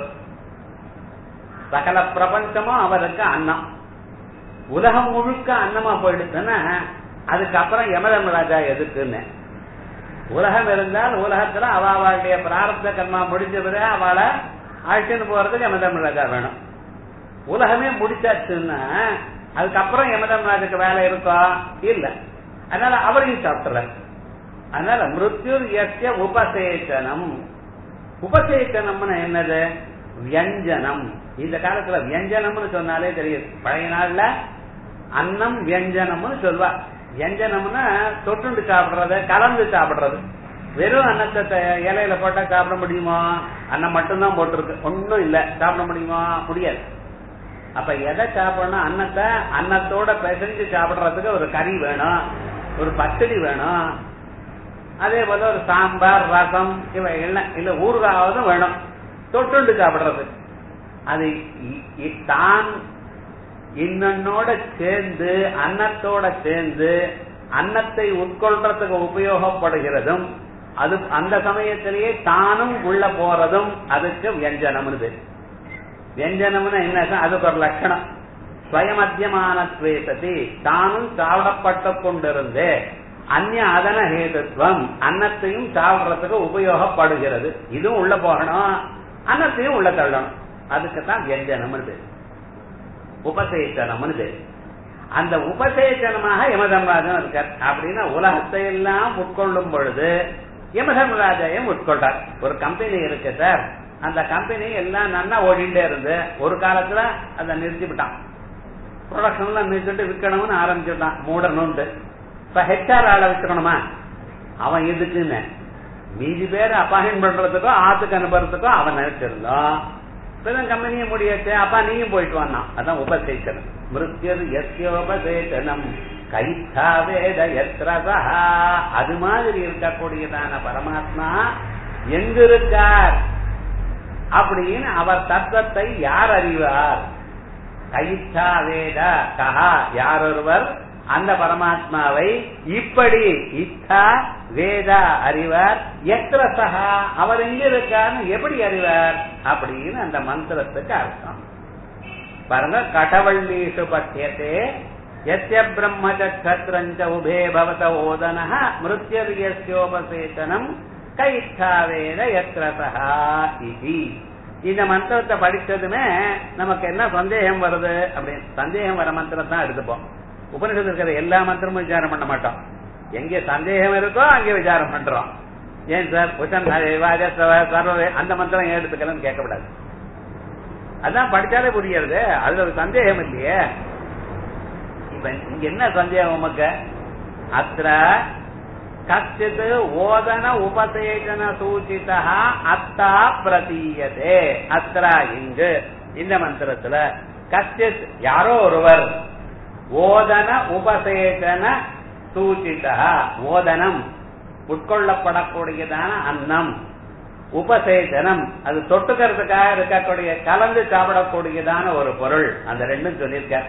சகல பிரபஞ்சமும் அவருக்கு அன்னம் உலகம் முழுக்க அன்னமா போயிடுச்சுன்னா அதுக்கப்புறம் யமதர்மராஜா எதுக்குன்னு உலகம் இருந்தால் உலகத்துல அவளுடைய பிராரப்த கர்மா முடிஞ்ச பிறகு அவளை அழைச்சின்னு போறதுக்கு யமதர்மராஜா வேணும் உலகமே முடிச்சாச்சுன்னா அதுக்கப்புறம் யமதர்மராஜுக்கு வேலை இருக்கா இல்ல அதனால அவரையும் சாப்பிடல அதனால மிருத்யு எஸ்ய உபசேச்சனம் உபசேச்சனம்னு என்னது வியஞ்சனம் இந்த காலத்துல வியஞ்சனம்னு சொன்னாலே தெரியுது பழைய நாள்ல அன்னம் வியஞ்சனம்னு சொல்வா வியஞ்சனம்னா தொட்டுண்டு சாப்பிடுறது கலந்து சாப்பிடுறது வெறும் அன்னத்தை இலையில போட்டா சாப்பிட முடியுமா அன்னம் மட்டும்தான் போட்டிருக்கு ஒன்னும் இல்ல சாப்பிட முடியுமா முடியாது அப்ப எதை சாப்பிடணும் அன்னத்தை அன்னத்தோட பிசைஞ்சு சாப்பிடுறதுக்கு ஒரு கறி வேணும் ஒரு பச்சடி வேணும் அதே போல ஒரு சாம்பார் ரசம் இவை எல்லாம் இல்ல ஊறுகாவதும் வேணும் தொட்டுண்டு சாப்பிடுறது அது தான் இன்னொன்னோட சேர்ந்து அன்னத்தோட சேர்ந்து அன்னத்தை உட்கொள்றதுக்கு உபயோகப்படுகிறதும் அது அந்த சமயத்திலேயே தானும் உள்ள போறதும் அதுக்கு வியஞ்சனம்னு வியஞ்சனம்னு என்ன அதுக்கு ஒரு லட்சணம் ஸ்வயமத்தியமானத்வேசதி தானும் சாப்பிடப்பட்டு கொண்டிருந்து அந்நிய அதன ஹேதுத்வம் அன்னத்தையும் சாப்பிடுறதுக்கு உபயோகப்படுகிறது இதுவும் உள்ள போகணும் அன்னத்தையும் உள்ள தள்ளணும் அதுக்கு தான் வியஞ்சனம்னு உபசேச்சனம்னு அந்த உபசேச்சனமாக யமதர்மராஜன் இருக்கார் அப்படின்னா உலகத்தை எல்லாம் உட்கொள்ளும் பொழுது யமதர்மராஜையும் உட்கொண்டார் ஒரு கம்பெனி இருக்கு சார் அந்த கம்பெனி எல்லாம் நன்னா ஓடிண்டே இருந்து ஒரு காலத்துல அதை நிறுத்தி விட்டான் ப்ரொடக்ஷன்ல நிறுத்திட்டு விற்கணும்னு ஆரம்பிச்சுட்டான் மூடணும்னு இப்ப ஹெச்ஆர் ஆளை வச்சுக்கணுமா அவன் எதுக்குன்னு மீதி பேர் அப்பாயின் பண்றதுக்கோ ஆத்துக்கு அனுப்புறதுக்கோ அவன் நினைச்சிருந்தான் இப்பதான் கம்பெனியை முடியாச்சு அப்பா நீயும் போயிட்டு வானா அதான் உபசேச்சனம் மிருத்யது எஸ்யோபசேச்சனம் கைத்தா வேத எத்ரசா அது மாதிரி இருக்கக்கூடியதான பரமாத்மா எங்க இருக்கார் அப்படின்னு அவர் தத்துவத்தை யார் அறிவார் கைத்தா வேத கஹா யார் ஒருவர் அந்த பரமாத்மாவை இப்படி இத்தா வேதா அறிவார் எத்திர சகா அவர் எங்க இருக்கான்னு எப்படி அறிவார் அப்படின்னு அந்த மந்திரத்துக்கு அர்த்தம் பாருங்க கடவள்ளீஷு பத்தியத்தே எத்திய பிரம்மச்சத்திரஞ்ச உபே பவத ஓதன மிருத்யோபசேச்சனம் கைத்தா வேத எத்திர சகா இது இந்த மந்திரத்தை படிச்சதுமே நமக்கு என்ன சந்தேகம் வருது அப்படின்னு சந்தேகம் வர மந்திரம் தான் எடுத்துப்போம் உபனிஷத்து இருக்கிற எல்லா மந்திரமும் விசாரம் பண்ண மாட்டோம் எங்க சந்தேகம் இருக்கோ அங்கே விசாரம் பண்றோம் ஏன் சார் உச்சன் சர்வ அந்த மந்திரம் ஏன் எடுத்துக்கலன்னு கேட்கக்கூடாது அதான் படிச்சாலே புரியுறது அதுல ஒரு சந்தேகம் இல்லையே இப்ப இங்க என்ன சந்தேகம் உமக்கு அத்திர கச்சித் ஓதன உபசேஜன சூச்சிதா அத்தா பிரதீயதே அத்ரா இங்கு இந்த மந்திரத்துல கச்சித் யாரோ ஒருவர் ஓதன உபசேஜன சூச்சிதா ஓதனம் உட்கொள்ளப்படக்கூடியதான அன்னம் உபசேஜனம் அது தொட்டுக்கிறதுக்காக இருக்கக்கூடிய கலந்து சாப்பிடக்கூடியதான ஒரு பொருள் அந்த ரெண்டும் சொல்லியிருக்க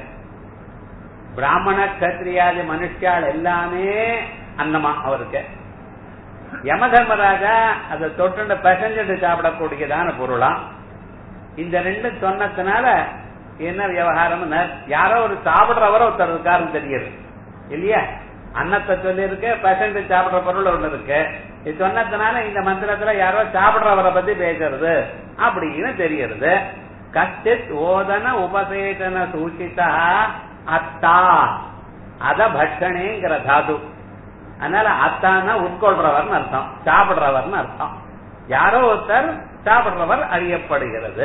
பிராமண கத்திரியாதி மனுஷியால் எல்லாமே அன்னமா அவருக்கு யம தர்மராஜா அதை தொட்டு பெசஞ்சு சாப்பிடக்கூடியதான பொருளாம் இந்த ரெண்டு சொன்னதுனால என்ன விவகாரம் யாரோ ஒரு சாப்பிடுறவர ஒருத்தர் இருக்காருன்னு தெரியுது இல்லையா அன்னத்தை சொல்லி இருக்கு பெசஞ்சு சாப்பிடுற பொருள் ஒண்ணு இருக்கு இது சொன்னதுனால இந்த மந்திரத்துல யாரோ சாப்பிடுறவரை பத்தி பேசுறது அப்படின்னு தெரியுது கஷ்டித் ஓதன உபசேதன சூச்சிதா அத்தா அத பட்சணேங்கிற தாது அதனால அத்தான்னா உட்கொள்றவர்னு அர்த்தம் சாப்பிடுறவர்னு அர்த்தம் யாரோ ஒருத்தர் சாப்பிடுறவர் அறியப்படுகிறது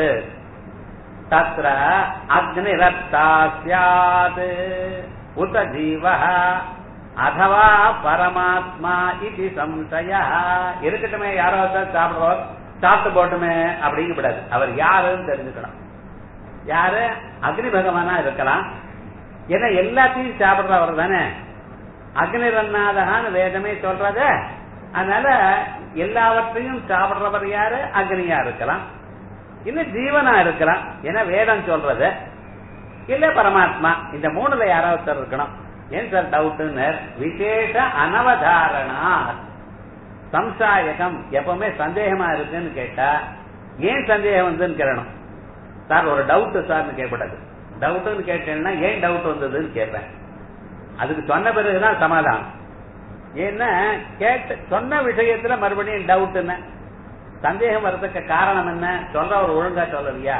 தத்ர அக்னிரத்தா சியாத் உத ஜீவ அதவா பரமாத்மா இது சம்சய இருக்கட்டுமே யாரோ ஒருத்தர் சாப்பிடுறவர் சாப்பிட்டு போட்டுமே அப்படின்னு விடாது அவர் யாருன்னு தெரிஞ்சுக்கணும் யாரு அக்னி பகவானா இருக்கலாம் ஏன்னா எல்லாத்தையும் சாப்பிடுறவர் தானே அக்னி ரன்னாதகான்னு வேதமே சொல்றத அதனால எல்லாவற்றையும் சாப்பிடுறவர் யாரு அக்னியா இருக்கலாம் இல்ல ஜீவனா இருக்கலாம் ஏன்னா வேதம் சொல்றது இல்ல பரமாத்மா இந்த மூணுல யாராவது இருக்கணும் ஏன் சார் டவுட்னு விசேஷ அனவதாரணா சம்சாயகம் எப்பவுமே சந்தேகமா இருக்குன்னு கேட்டா ஏன் சந்தேகம் வந்துன்னு கேட்கணும் சார் ஒரு டவுட் சார்னு கேட்கக்கூடாது டவுட்னு கேட்டேன்னா ஏன் டவுட் வந்ததுன்னு கேட்பேன் அதுக்கு சொன்ன பிறகுதான் சமாதானம் ஏன்னா கேட்ட சொன்ன விஷயத்துல மறுபடியும் டவுட் என்ன சந்தேகம் வர்றதுக்கு காரணம் என்ன சொல்ற ஒரு ஒழுங்கா சொல்லலையா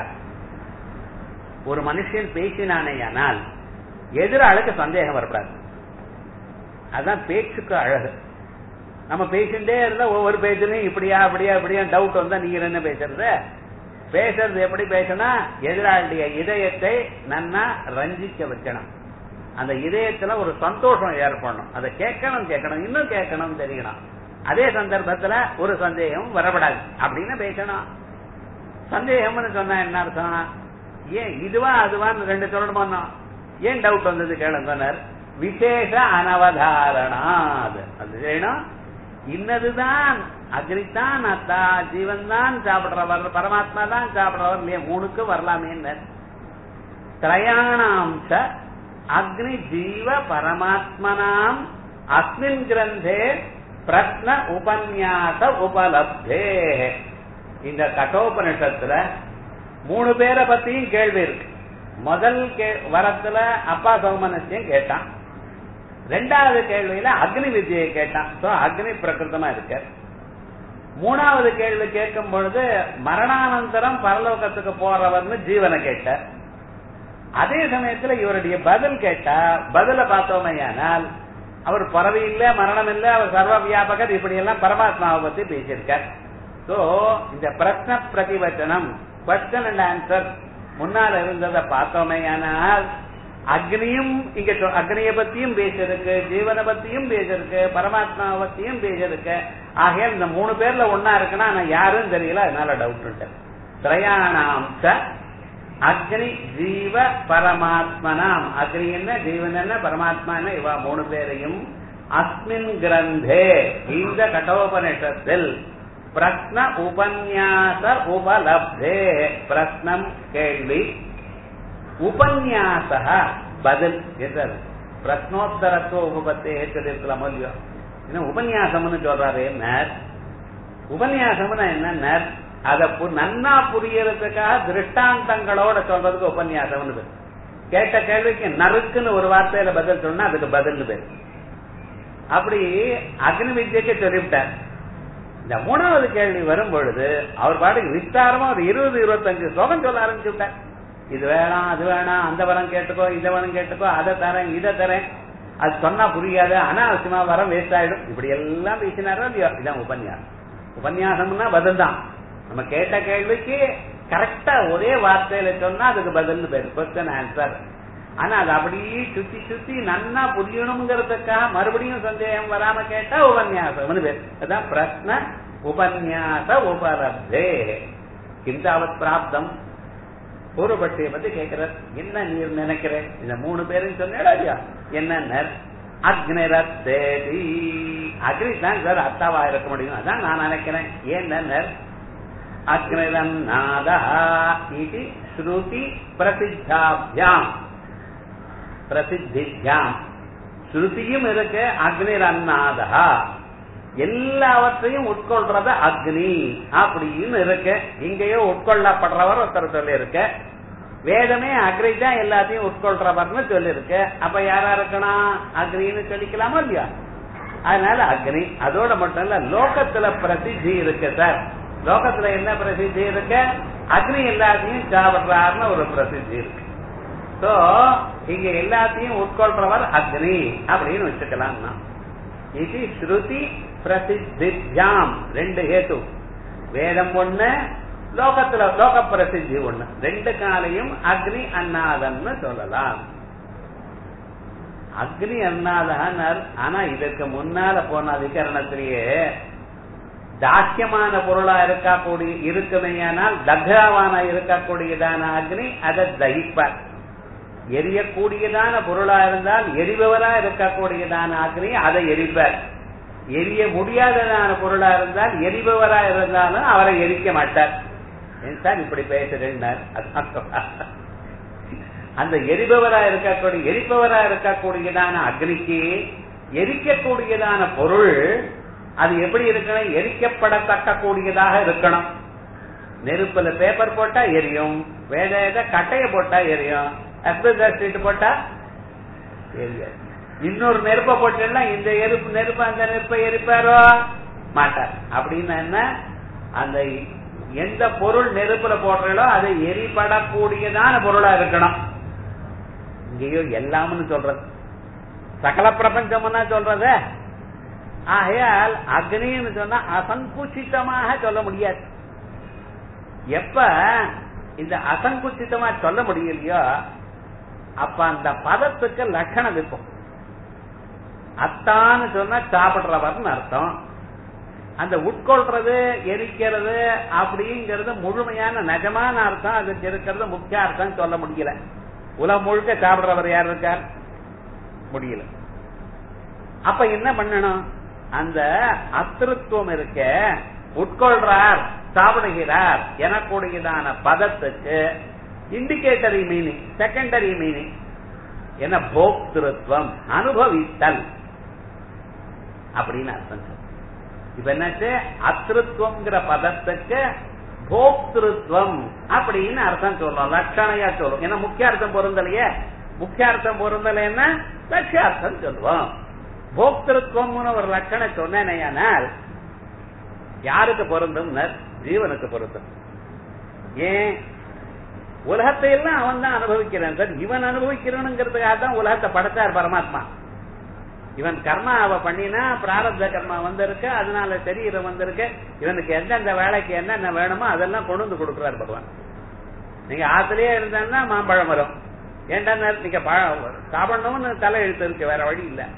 ஒரு மனுஷன் பேசினானேயானால் எதிராளுக்கு சந்தேகம் வரக்கூடாது அதான் பேச்சுக்கு அழகு நம்ம பேசிட்டே இருந்தா ஒவ்வொரு பேச்சுலையும் இப்படியா அப்படியா இப்படியா டவுட் வந்தா நீங்க என்ன பேசுறது பேசுறது எப்படி பேசணும் எதிராளுடைய இதயத்தை நன்னா ரஞ்சிக்க வைக்கணும் அந்த இதயத்துல ஒரு சந்தோஷம் ஏற்படணும் அதை கேட்கணும் கேட்கணும் இன்னும் கேட்கணும் தெரியணும் அதே சந்தர்ப்பத்துல ஒரு சந்தேகம் வரப்படாது அப்படின்னு பேசணும் சந்தேகம்னு சொன்னா என்ன அர்த்தம் ஏன் இதுவா அதுவான்னு ரெண்டு சொல்லணுமா ஏன் டவுட் வந்தது கேளுங்கனர் விசேஷ அனவதாரணா அது அது செய்யணும் இன்னதுதான் அக்னித்தான் அத்தா ஜீவன் தான் சாப்பிடுறவர் பரமாத்மா தான் சாப்பிடுறவர் இல்லையா மூணுக்கு வரலாமே திரயாணாம்ச அக்னி ஜீவ பரமாத்மனாம் அஸ்மின் கிரந்தே பிரஸ்ன உபன்யாச உபலப்தே இந்த கட்டோபனிஷத்துல மூணு பேரை பத்தியும் கேள்வி இருக்கு முதல் வரத்துல அப்பா சௌமனத்தையும் கேட்டான் ரெண்டாவது கேள்வியில அக்னி வித்தியை கேட்டான் சோ அக்னி பிரகிருத்தமா இருக்க மூணாவது கேள்வி கேட்கும் பொழுது மரணானந்தரம் பரலோகத்துக்கு போறவர்னு ஜீவனை கேட்ட அதே சமயத்துல இவருடைய பதில் கேட்டா பதில பார்த்தோமையானால் அவர் பறவை இல்ல மரணம் இல்ல அவர் சர்வ வியாபகர் இப்படி எல்லாம் பரமாத்மாவை பத்தி பேசியிருக்கார் சோ இந்த பிரச்சன பிரதிவச்சனம் கொஸ்டன் அண்ட் ஆன்சர் முன்னால இருந்ததை பார்த்தோமையானால் அக்னியும் இங்க அக்னிய பத்தியும் பேசிருக்கு ஜீவனை பத்தியும் பேசிருக்கு பரமாத்மாவை பத்தியும் பேசிருக்கு ஆகையால் இந்த மூணு பேர்ல ஒன்னா இருக்குன்னா நான் யாரும் தெரியல அதனால டவுட் திரயாணாம்ச அக்னி ஜீவ பரமாத்மனாம் அக்னி என்ன ஜீவன் என்ன பரமாத்மா என்ன இவா மூணு பேரையும் அஸ்மின் கிரந்தே இந்த கட்டோபனிஷத்தில் பிரஸ்ன உபன்யாச உபலப்தே பிரஸ்னம் கேள்வி உபன்யாச பதில் எதர் பிரஸ்னோத்தரத்துவ உபபத்தே சொல்லிருக்கலாம் இல்லையோ இன்னும் உபன்யாசம்னு சொல்றாரு என்ன உபன்யாசம்னா என்ன அத நன்னா புரியறதுக்காக திருஷ்டாந்தங்களோட சொல்றதுக்கு உபன்யாசம்னு பேர் கேட்ட கேள்விக்கு நறுக்குன்னு ஒரு வார்த்தையில பதில் சொன்னா அதுக்கு பதில் பேர் அப்படி அக்னி வித்யக்கு சொல்லிவிட்டார் இந்த மூணாவது கேள்வி வரும் பொழுது அவர் பாட்டுக்கு விஸ்தாரமா ஒரு இருபது இருபத்தஞ்சு ஸ்லோகம் சொல்ல ஆரம்பிச்சு விட்டார் இது வேணாம் அது வேணாம் அந்த வரம் கேட்டுக்கோ இந்த வரம் கேட்டுக்கோ அதை தரேன் இதை தரேன் அது சொன்னா புரியாது அனாவசியமா வரம் வேஸ்ட் ஆயிடும் இப்படி எல்லாம் பேசினாரோ இல்லையோ இதான் உபன்யாசம் உபன்யாசம்னா பதில் தான் நம்ம கேட்ட கேள்விக்கு கரெக்டா ஒரே வார்த்தையில சொன்னா அதுக்கு பதில் பேரு கொஸ்டின் ஆன்சர் ஆனா அது அப்படியே சுத்தி சுத்தி நன்னா புரியணுங்கிறதுக்காக மறுபடியும் சந்தேகம் வராம கேட்டா உபன்யாசம் பேர் அதான் பிரஸ்ன உபன்யாச உபலப்தே கிந்தாவத் பிராப்தம் பூர்வபட்சியை பத்தி கேட்கிறார் என்ன நீர் நினைக்கிற இந்த மூணு பேரும் சொன்னேடா இல்லையா என்ன அக்னிரத்தேதி அக்னி தான் சார் அத்தாவா இருக்க முடியும் அதான் நான் நினைக்கிறேன் ஏன் அக்னிரநாதா இது ஸ்ருதி பிரசித்தாபியாம் பிரசித்தியாம் ஸ்ருதியும் இருக்கு அக்னிரநாதா எல்லாவற்றையும் உட்கொள்றது அக்னி அப்படின்னு இருக்கு இங்கேயோ உட்கொள்ளப்படுறவர் ஒருத்தர் சொல்லி இருக்க வேதமே அக்னி தான் எல்லாத்தையும் உட்கொள்றவர்னு சொல்லி இருக்கு அப்ப யாரா இருக்கணும் அக்னின்னு சொல்லிக்கலாமா இல்லையா அதனால அக்னி அதோட மட்டும் இல்ல லோகத்துல பிரசித்தி இருக்கு சார் லோகத்துல என்ன பிரசித்தி இருக்கு அக்னி எல்லாத்தையும் சாப்பிடுறாருன்னு ஒரு பிரசித்தி இருக்கு சோ இங்க எல்லாத்தையும் உட்கொள்றவர் அக்னி அப்படின்னு வச்சுக்கலாம் இது ஸ்ருதி பிரசித்தியாம் ரெண்டு ஹேத்து வேதம் ஒண்ணு லோகத்துல லோக பிரசித்தி ஒண்ணு ரெண்டு காலையும் அக்னி அன்னாதன்னு சொல்லலாம் அக்னி அன்னாதனர் ஆனா இதற்கு முன்னால போன அதிகரணத்திலேயே தாக்கியமான பொருளா இருக்கக்கூடிய இருக்குமையானால் தக்ராவான இருக்கக்கூடியதான அக்னி அதை தகிப்பார் எரியக்கூடியதான பொருளா இருந்தால் எரிபவரா இருக்கக்கூடியதான அக்னி அதை எரிப்பார் எரிய முடியாததான பொருளா இருந்தால் எரிபவரா இருந்தாலும் அவரை எரிக்க மாட்டார் ஏன் சார் இப்படி பேசுறேன்னார் அந்த எரிபவரா இருக்கக்கூடிய எரிப்பவரா இருக்கக்கூடியதான அக்னிக்கு எரிக்கக்கூடியதான பொருள் அது எப்படி இருக்கணும் எரிக்கப்படத்தக்க கூடியதாக இருக்கணும் நெருப்புல பேப்பர் போட்டா எரியும் வேற ஏதாவது கட்டைய போட்டா எரியும் அஸ்பெஸ்ட் போட்டா எரியாது இன்னொரு நெருப்பை போட்டேன்னா இந்த எருப்பு நெருப்பு அந்த நெருப்பை எரிப்பாரோ மாட்டார் அப்படின்னு என்ன அந்த எந்த பொருள் நெருப்புல போடுறீங்களோ அது எரிபடக்கூடியதான பொருளா இருக்கணும் இங்கேயோ எல்லாம்னு சொல்றது சகல பிரபஞ்சம்னா சொல்றது ஆகையால் அக்னின்னு சொன்னா அசங்குச்சிதமாக சொல்ல முடியாது எப்ப இந்த அசங்குச்சிதமா சொல்ல முடியலையோ அப்ப அந்த பதத்துக்கு லட்சணம் இருக்கும் அத்தான்னு சொன்னா சாப்பிடுறவர்னு அர்த்தம் அந்த உட்கொள்றது எரிக்கிறது அப்படிங்கிறது முழுமையான நிஜமான அர்த்தம் அதுக்கு இருக்கிறது முக்கிய அர்த்தம் சொல்ல முடியல உலகம் முழுக்க சாப்பிடுறவர் யார் இருக்கார் முடியல அப்ப என்ன பண்ணணும் அந்த அத்திருத்துவம் இருக்க உட்கொள்றார் சாப்பிடுகிறார் எனக்கூடியதான பதத்துக்கு இண்டிகேட்டரி மீனிங் செகண்டரி மீனிங் என்ன போக்திருத்துவம் அனுபவித்தல் அப்படின்னு அர்த்தம் இப்ப என்னாச்சு அத்திருத்துவங்கிற பதத்துக்கு போக்திருத்துவம் அப்படின்னு அர்த்தம் சொல்றோம் லட்சணையா சொல்லும் ஏன்னா முக்கிய அர்த்தம் பொருந்தலையே முக்கிய அர்த்தம் பொருந்தலைன்னா லட்சியார்த்தம் சொல்லுவோம் போக்திருத்துவம்னு ஒரு லட்சணம் சொன்னேனையானால் யாருக்கு பொருந்தும் ஜீவனுக்கு பொருந்தும் ஏன் உலகத்தை எல்லாம் அவன் தான் அனுபவிக்கிறான் சார் இவன் அனுபவிக்கிறவனுங்கிறதுக்காக தான் உலகத்தை படைத்தார் பரமாத்மா இவன் கர்மாவை பண்ணினா பிராரப்த கர்மா வந்திருக்கு அதனால சரீரம் வந்திருக்கு இவனுக்கு எந்தெந்த வேலைக்கு என்னென்ன வேணுமோ அதெல்லாம் கொண்டு வந்து கொடுக்குறாரு பகவான் நீங்க ஆத்திலேயே இருந்தான்னா மாம்பழம் வரும் ஏன்டா நீங்க சாப்பிடணும்னு தலையெழுத்து இருக்கு வேற வழி இல்ல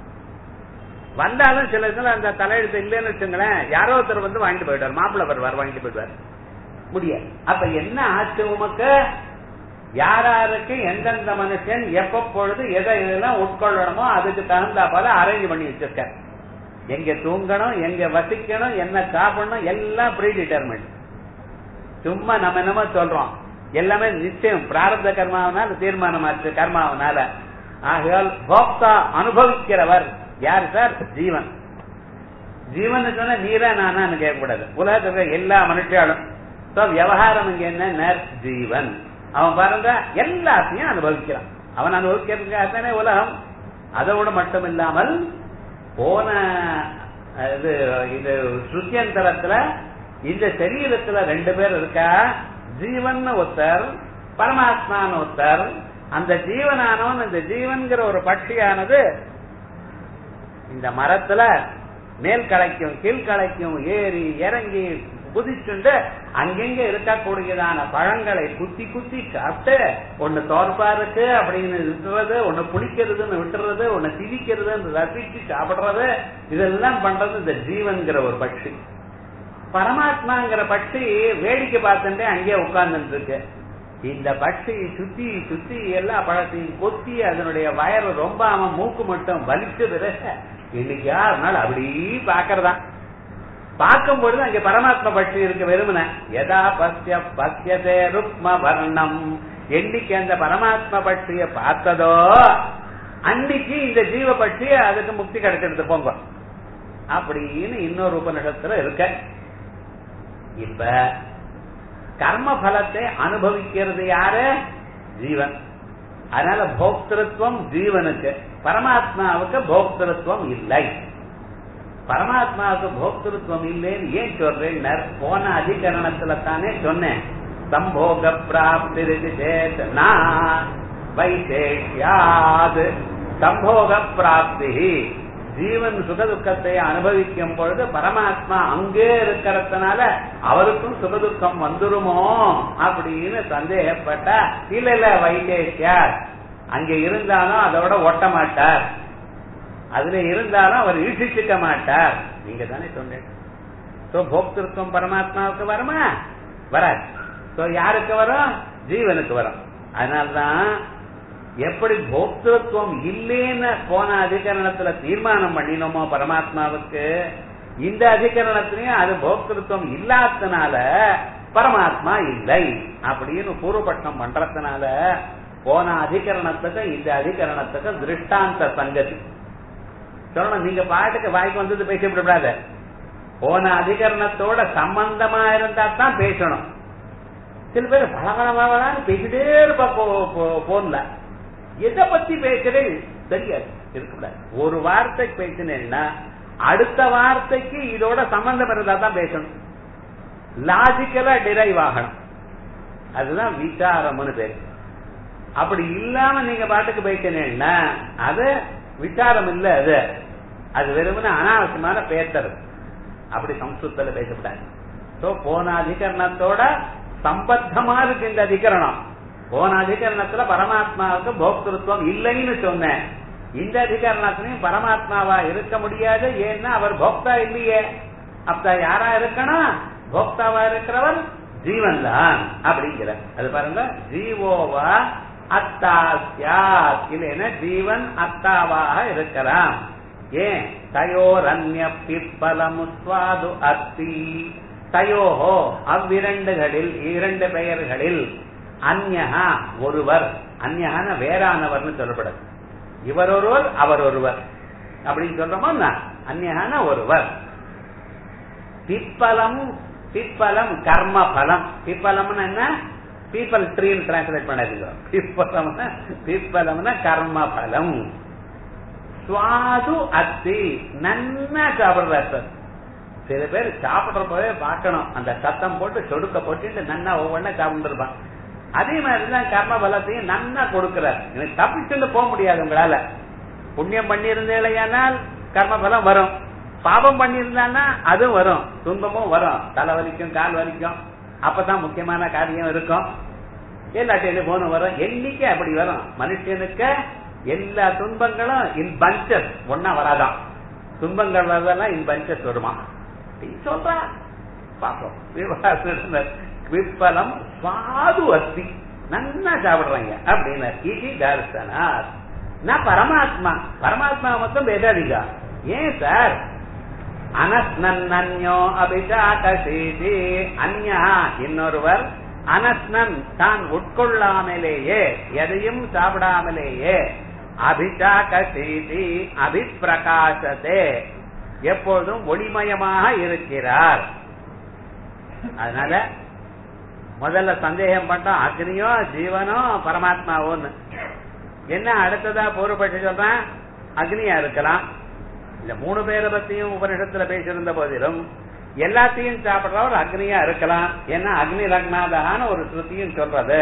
வந்தாலும் சில இதுல அந்த தலையெழுத்து இல்லைன்னு வச்சுங்களேன் யாரோ ஒருத்தர் வந்து வாங்கிட்டு போயிடுவார் மாப்பிள்ள வருவார் வாங்கிட்டு போயிடுவார் முடியாது அப்ப என்ன ஆச்சு உமக்கு யாராருக்கு எந்தெந்த மனுஷன் எப்ப பொழுது எதை இதெல்லாம் உட்கொள்ளணுமோ அதுக்கு தகுந்தா போல அரேஞ்ச் பண்ணி வச்சிருக்க எங்க தூங்கணும் எங்க வசிக்கணும் என்ன சாப்பிடணும் எல்லாம் ப்ரீ டிட்டர்மெண்ட் சும்மா நம்ம என்னமோ சொல்றோம் எல்லாமே நிச்சயம் பிராரப்த கர்மாவனால தீர்மானமாச்சு கர்மாவனால ஆகையால் போக்தா அனுபவிக்கிறவர் யார் சார் ஜீவன் ஜீவன் சொன்னா நீரா நானான்னு கேட்கக்கூடாது உலகத்துல எல்லா மனுஷாலும் விவகாரம் இங்க என்ன ஜீவன் அவன் பாருங்க எல்லாத்தையும் அனுபவிக்கிறான் அவன் அனுபவிக்கிறதுக்காக தானே உலகம் அதோடு மட்டும் இல்லாமல் போன இது இது சுத்தியந்தரத்துல இந்த சரீரத்துல ரெண்டு பேர் இருக்கா ஜீவன் ஒருத்தர் பரமாத்மான்னு ஒருத்தர் அந்த ஜீவனானவன் இந்த ஜீவன்கிற ஒரு பட்சியானது இந்த மரத்துல மேல் களைக்கும் கீழ் களைக்கும் ஏறி இறங்கி குதிச்சுண்டு அங்கெங்க இருக்கக்கூடியதான பழங்களை குத்தி குத்தி சாப்பிட்டு ஒண்ணு தோற்பா இருக்கு அப்படின்னு விட்டுறது ஒண்ணு புளிக்கிறதுன்னு விட்டுறது ஒண்ணு திதிக்கிறதுன்னு ரசிச்சு சாப்பிடுறது இதெல்லாம் பண்றது இந்த ஜீவன்கிற ஒரு பட்சி பரமாத்மாங்கிற பட்சி வேடிக்கை பார்த்துட்டே அங்கேயே உட்கார்ந்துட்டு இருக்கு இந்த பட்சி சுத்தி சுத்தி எல்லா பழத்தையும் கொத்தி அதனுடைய வயறு ரொம்ப அவன் மூக்கு மட்டும் வலிச்சு விரச இன்னைக்கு யாருனால அப்படி பாக்குறதா பார்க்கும் பொழுது அங்க பரமாத்மா பட்சி இருக்கு வெறுமன எதா பஸ்ய பஸ்யதே ருக்ம வர்ணம் என்னைக்கு அந்த பரமாத்மா பட்சிய பார்த்ததோ அன்னைக்கு இந்த ஜீவ பட்சி அதுக்கு முக்தி கிடைச்சிடுது போங்க அப்படின்னு இன்னொரு உபநிஷத்துல இருக்க இப்ப கர்ம பலத்தை அனுபவிக்கிறது யாரு ஜீவன் அதனால போக்திருத்துவம் ஜீவனுக்கு பரமாத்மாவுக்கு போக்திருத்துவம் இல்லை பரமாத்மாவுக்கு போக்திருத்துவம் இல்லைன்னு ஏன் சொல்றேன் போன அதிகரணத்துல தானே சொன்னேன் சம்போக பிராப்தி சேத் வைசேஷ்யாது சம்போக பிராப்தி ஜீவன் சுகதுக்கத்தை அனுபவிக்கும் பொழுது பரமாத்மா அங்கே இருக்கிறதுனால அவருக்கும் சுகதுக்கம் வந்துருமோ அப்படின்னு சந்தேகப்பட்டா இல்ல இல்ல வைத்தேஷியார் அங்க இருந்தாலும் அதோட ஒட்ட மாட்டார் அதுல இருந்தாலும் அவர் ஈட்டிச்சுக்க மாட்டார் நீங்க தானே சொன்னேன் சோ போக்திருத்தம் பரமாத்மாவுக்கு வருமா வராது சோ யாருக்கு வரும் ஜீவனுக்கு வரும் அதனால்தான் எப்படி போக்திருத்துவம் இல்லேன்னு போன அதிகரணத்துல தீர்மானம் பண்ணினோமோ பரமாத்மாவுக்கு இந்த அதிகரணத்திலையும் அது போக்திருத்துவம் இல்லாதனால பரமாத்மா இல்லை அப்படின்னு பூர்வபட்சம் பண்றதுனால போன அதிகரணத்துக்கு இந்த அதிகரணத்துக்கு திருஷ்டாந்த சங்கதி சொல்லணும் நீங்க பாட்டுக்கு வாய்க்கு வந்தது பேச விடக்கூடாது போன அதிகரணத்தோட சம்பந்தமா இருந்தா தான் பேசணும் சில பேர் பலவளவளான்னு பேசிட்டே இருப்பா போன்ல எதை பத்தி பேசுறேன் தெரியாது இருக்கக்கூடாது ஒரு வார்த்தை பேசினேன்னா அடுத்த வார்த்தைக்கு இதோட சம்பந்தம் இருந்தா தான் பேசணும் லாஜிக்கலா டிரைவ் ஆகணும் அதுதான் விசாரம்னு பேரு அப்படி இல்லாம நீங்க பாட்டுக்கு பேசினேன்னா அது விசாரம் இல்ல அது அது வெறுமனே அனாவசியமான பேசுறது அப்படி சம்ஸ்கிருத்துல பேசக்கூடாது சோ போன அதிகரணத்தோட சம்பத்தமா இருக்கு இந்த அதிகரணம் போன அதிகரணத்துல பரமாத்மாவுக்கு போக்திருத்துவம் இல்லைன்னு சொன்னேன் இந்த அதிகரணத்திலையும் பரமாத்மாவா இருக்க முடியாது ஏன்னா அவர் போக்தா இல்லையே அப்ப யாரா இருக்கணும் போக்தாவா இருக்கிறவர் ஜீவன் தான் அப்படிங்கிற அது பாருங்க ஜீவோவா அத்தாசியாத் இல்லைன்னா ஜீவன் அத்தாவாக இருக்கலாம் ஏன் தயோரன்ய பிற்பலமுஸ்வாது அஸ்தி தயோஹோ அவ்விரண்டுகளில் இரண்டு பெயர்களில் அந்யகா ஒருவர் அந்யகான வேறானவர்னு சொல்லப்படுது இவர் ஒருவர் அவர் ஒருவர் அப்படின்னு சொல்றோமா அந்யகான ஒருவர் பிப்பலம் பிப்பலம் கர்ம பலம் பிப்பலம்னு என்ன பீப்பல் ட்ரீன்னு டிரான்ஸ்லேட் பண்ணாதீங்க பிப்பலம்னா பிப்பலம்னா கர்ம பலம் சுவாது அத்தி நன்னா சாப்பிடுறார் சார் சில பேர் சாப்பிடுறப்பவே பார்க்கணும் அந்த சத்தம் போட்டு சொடுக்க போட்டு நன்னா ஒவ்வொன்னா சாப்பிட்டுருப்பான் அதே மாதிரிதான் கர்ம பலத்தையும் நன்னா கொடுக்கிறார் எனக்கு தப்பிச்சுட்டு போக முடியாது உங்களால புண்ணியம் பண்ணியிருந்தேலையானால் கர்ம பலம் வரும் பாபம் பண்ணியிருந்தான்னா அதுவும் வரும் துன்பமும் வரும் தலை வலிக்கும் கால் வலிக்கும் அப்பதான் முக்கியமான காரியம் இருக்கும் எல்லாத்தையும் போன வரும் என்னைக்கு அப்படி வரும் மனுஷனுக்கு எல்லா துன்பங்களும் இன் பஞ்சஸ் ஒன்னா வராதான் துன்பங்கள் வரதெல்லாம் இன் பஞ்சஸ் வருமா சொல்றா பாப்போம் விவாதம் விப்பலம் சுவாது அஸ்தி நன்னா சாப்பிடுறாங்க அப்படின்னு இது தர்சனார் நான் பரமாத்மா பரமாத்மா மொத்தம் பேசாதீங்க ஏன் சார் அனஸ்னன்யோ அபிஷாகசீதி அந்யா இன்னொருவர் அனஸ்னன் தான் உட்கொள்ளாமலேயே எதையும் சாப்பிடாமலேயே அபிஷாகசீதி அபிப்பிரகாசத்தே எப்பொழுதும் ஒளிமயமாக இருக்கிறார் அதனால முதல்ல சந்தேகம் பண்றோம் அக்னியோ ஜீவனோ பரமாத்மாவோன்னு என்ன அடுத்ததா பூர்வப்பட்டு சொல்றேன் அக்னியா இருக்கலாம் இந்த மூணு பேரை பத்தியும் உபனிஷத்துல பேசியிருந்த போதிலும் எல்லாத்தையும் சாப்பிடுறவர் அக்னியா இருக்கலாம் ஏன்னா அக்னி ரக்னாதான ஒரு ஸ்ருதியும் சொல்றது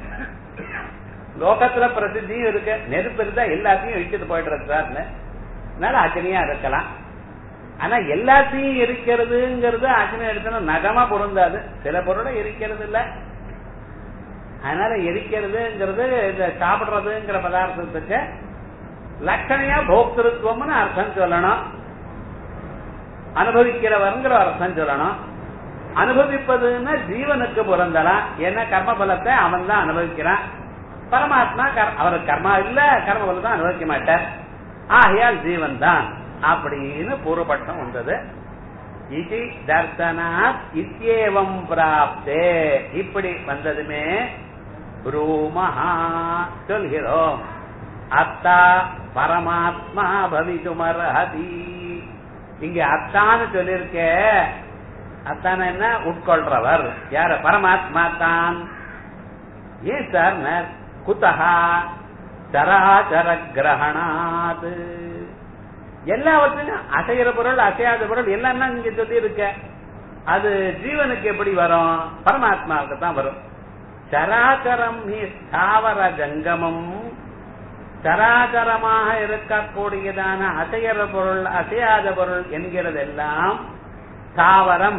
லோகத்துல பிரசித்தியும் இருக்கு நெருப்பு இருந்தா எல்லாத்தையும் இழுத்துட்டு போயிட்டு இருக்காருன்னு அதனால அக்னியா இருக்கலாம் ஆனா எல்லாத்தையும் இருக்கிறதுங்கிறது அக்னி எடுத்தா நகமா பொருந்தாது சில பொருளை எரிக்கிறது இல்ல அதனால எரிக்கிறதுங்கிறது இந்த சாப்பிடுறதுங்கிற பதார்த்தத்துக்கு லட்சணையா போக்திருத்துவம்னு அர்த்தம் சொல்லணும் அனுபவிக்கிறவர்ங்கிற அர்த்தம் சொல்லணும் அனுபவிப்பதுன்னா ஜீவனுக்கு பொருந்தலாம் ஏன்னா கர்ம பலத்தை அவன் தான் அனுபவிக்கிறான் பரமாத்மா அவருக்கு கர்மா இல்ல கர்ம பலம் தான் அனுபவிக்க மாட்டார் ஆகையால் ஜீவன் தான் அப்படின்னு பூர்வபட்சம் வந்தது இது தர்சனாத் இத்தியேவம் பிராப்தே இப்படி வந்ததுமே ரூமஹா சொல்கிறோம் அத்தா பரமாத்மா பவிதுமர்ஹதி இங்க அத்தான்னு சொல்லிருக்க அத்தான் என்ன உட்கொள்றவர் யார பரமாத்மா தான் ஏன் சார் குத்தகா சராச்சர கிரகணாது எல்லாவற்றையும் அசைகிற பொருள் அசையாத பொருள் எல்லாம் இங்க சொல்லி இருக்க அது ஜீவனுக்கு எப்படி வரும் பரமாத்மாவுக்கு தான் வரும் சராச்சரம் ஸ்தாவர ஜங்கமம் சராச்சரமாக இருக்கக்கூடியதான அசைகிற பொருள் அசையாத பொருள் என்கிறதெல்லாம் தாவரம்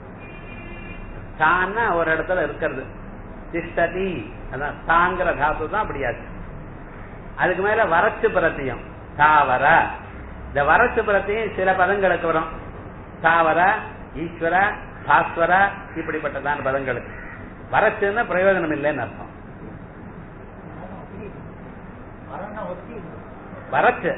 தான்னா ஒரு இடத்துல இருக்கிறது திஷ்டதி அதான் தாங்கிற தாத்து தான் அப்படியாச்சு அதுக்கு மேல வரச்சு பிரத்தியம் தாவர இந்த வரச்சு பிரத்தியம் சில பதங்களுக்கு வரும் தாவர ஈஸ்வர பாஸ்வர இப்படிப்பட்டதான பதங்களுக்கு வரச்சுன்னா பிரயோஜனம் இல்லைன்னு அர்த்தம் வரச்சு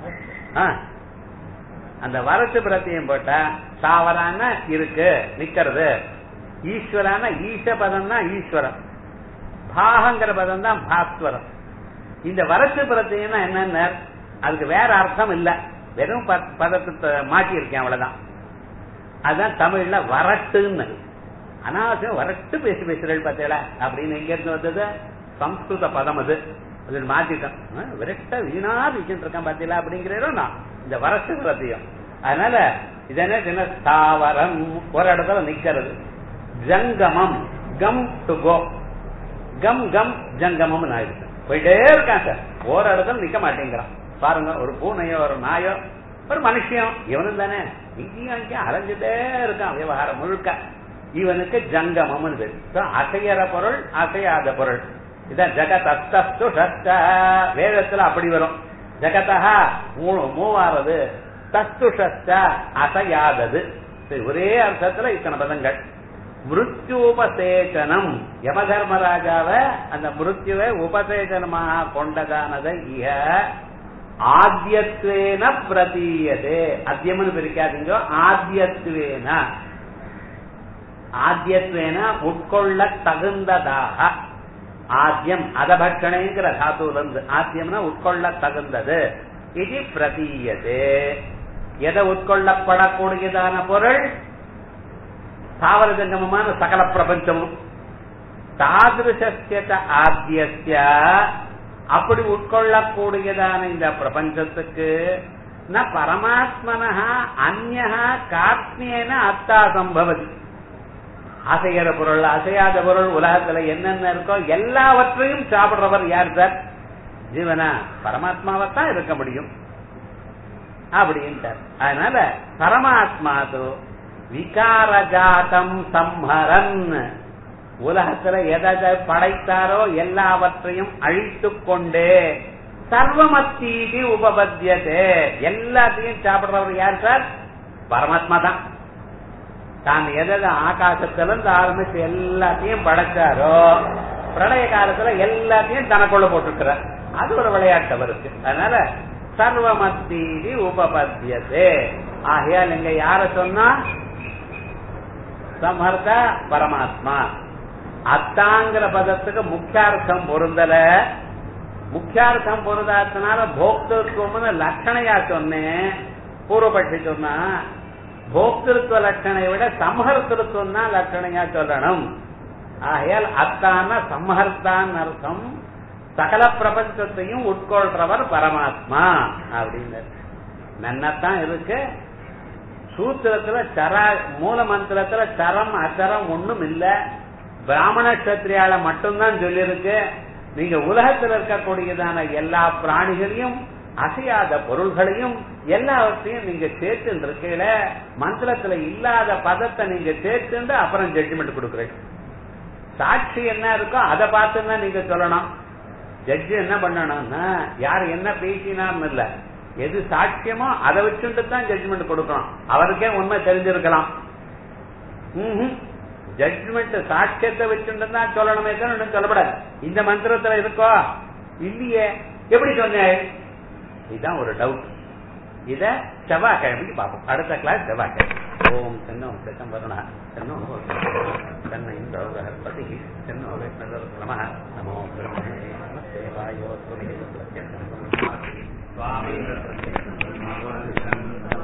அந்த வரச்சு பிரத்தியம் போட்டா தாவரான இருக்கு நிக்கிறது ஈஸ்வரான ஈச பதம் தான் ஈஸ்வரம் பாகங்கிற பதம் தான் பாஸ்வரம் இந்த வரச்சு பிரத்தியம்னா என்னென்ன அதுக்கு வேற அர்த்தம் இல்ல வெறும் பதத்தை மாட்டி இருக்கேன் அவ்வளவுதான் அதுதான் தமிழ்ல வரட்டுன்னு அனாவசியம் வரட்டு பேசி பேசுறேன் பார்த்தீங்களா அப்படின்னு எங்க இருந்து வந்தது சம்ஸ்கிருத பதம் அது அது மாத்திட்டேன் விரட்ட வீணா வச்சுட்டு இருக்கேன் பாத்தீங்களா அப்படிங்கிறோம் நான் இந்த வரட்டு பிரத்தியம் அதனால இது என்ன ஸ்தாவரம் ஒரு இடத்துல நிக்கிறது ஜங்கமம் come to go come come ஜங்கமம் ஆயிடுச்சு போயிட்டே இருக்கான் சார் ஒரு இடத்துல நிக்க மாட்டேங்கிறான் பாருங்க ஒரு பூனையோ ஒரு நாயோ ஒரு மனுஷன் இவனும் தானே இங்கேயும் அங்கேயும் அலைஞ்சுட்டே இருக்கான் விவகாரம் முழுக்க இவனுக்கு ஜங்கமம் அசையற பொருள் அசையாத பொருள் இதான் ஜகத் அஸ்தஸ்து சஸ்த வேதத்துல அப்படி வரும் ஜகதா மூவாவது தஸ்து சஸ்த அசையாதது ஒரே அர்த்தத்துல இத்தனை பதங்கள் மிருத்யுபசேச்சனம் யம தர்மராஜாவ அந்த மிருத்யுவை உபசேச்சனமாக கொண்டதானதை இக ஆத்தியத்வேன பிரதீயதே அத்தியம்னு பிரிக்காதீங்க ஆத்தியத்வேன ஆத்தியத்வேன உட்கொள்ள தகுந்ததாக ஆத்தியம் அதபட்சணைங்கிற தாத்துல இருந்து ஆத்தியம்னா உட்கொள்ள தகுந்தது இது பிரதீயதே எதை உட்கொள்ளப்படக்கூடியதான பொருள் தாவர ஜங்கமமான சகல பிரபஞ்சமும் தாதிருஷத்த ஆத்தியஸ்ய அப்படி உட்கொள்ளக்கூடியதான இந்த பிரபஞ்சத்துக்கு ந பரமாத்மனா அந்நா காத்மியன அத்தா சம்பவதி அசைகிற பொருள் அசையாத பொருள் உலகத்துல என்னென்ன இருக்கோ எல்லாவற்றையும் சாப்பிடுறவர் யார் சார் ஜீவனா பரமாத்மாவைத்தான் இருக்க முடியும் அப்படின்ட்டார் அதனால பரமாத்மாது விகாரஜாதம் சம்ஹரன் உலகத்துல எதை படைத்தாரோ எல்லாவற்றையும் அழித்து கொண்டே சர்வமத்தீதி உபபத்தியதே எல்லாத்தையும் சாப்பிடுறவர் யார் சார் பரமாத்மா தான் தான் எதை ஆகாசத்திலிருந்து ஆரம்பிச்சு எல்லாத்தையும் படைச்சாரோ பிரளய காலத்துல எல்லாத்தையும் தனக்குள்ள போட்டுக்கிறார் அது ஒரு விளையாட்டு அவருக்கு அதனால சர்வமத்தீதி உபபத்தியதே ஆகையால் இங்க யார சொன்னா சமர்த்த பரமாத்மா அத்தாங்கிற பதத்துக்கு முக்கியார்த்தம் பொருந்தல முக்கியார்த்தம் பொருந்தாதனால போக்திருத்துவம்னு லட்சணையா சொன்னேன் பூர்வபட்சி சொன்னா போக்திருத்துவ லட்சணையை விட சம்ஹர்த்திருத்துவம் தான் லட்சணையா சொல்லணும் ஆகையால் அத்தான சம்ஹர்த்தான் அர்த்தம் சகல பிரபஞ்சத்தையும் உட்கொள்றவர் பரமாத்மா அப்படின்னு நன்னத்தான் இருக்கு சூத்திரத்துல சரா மூல மந்திரத்துல சரம் அச்சரம் ஒண்ணும் இல்ல பிராமண கத்திரியால மட்டும்தான் சொல்லியிருக்கு நீங்க உலகத்தில் இருக்கக்கூடியதான எல்லா பிராணிகளையும் அசையாத பொருள்களையும் எல்லாவற்றையும் நீங்க சேர்த்து இருக்கீங்கள மந்திரத்துல இல்லாத பதத்தை நீங்க சேர்த்துண்டு அப்புறம் ஜட்ஜ்மெண்ட் கொடுக்குறீங்க சாட்சி என்ன இருக்கோ அதை பார்த்துன்னா நீங்க சொல்லணும் ஜட்ஜி என்ன பண்ணணும்னா யார் என்ன பேசினார்னு இல்ல எது சாட்சியமோ அதை வச்சுட்டு தான் ஜட்ஜ்மெண்ட் கொடுக்கணும் அவருக்கே உண்மை தெரிஞ்சிருக்கலாம் ஜட்ஜ்மெண்ட் சாட்சியத்தை வச்சுட்டு தான் சொல்லணுமே தவிர சொல்லப்படாது இந்த மந்திரத்துல இருக்கோ இல்லையே எப்படி சொன்னேன் இதுதான் ஒரு டவுட் இத செவ்வாய்க்கிழமைக்கு பார்ப்போம் அடுத்த கிளாஸ் செவ்வாய்க்கிழமை ஓம் தென்னோ சித்தம் வருணா தென்னோ தென்னை பதி தென்னோ நம நமோ பிரம்மணே நமஸ்தே வாயோ சுவாமி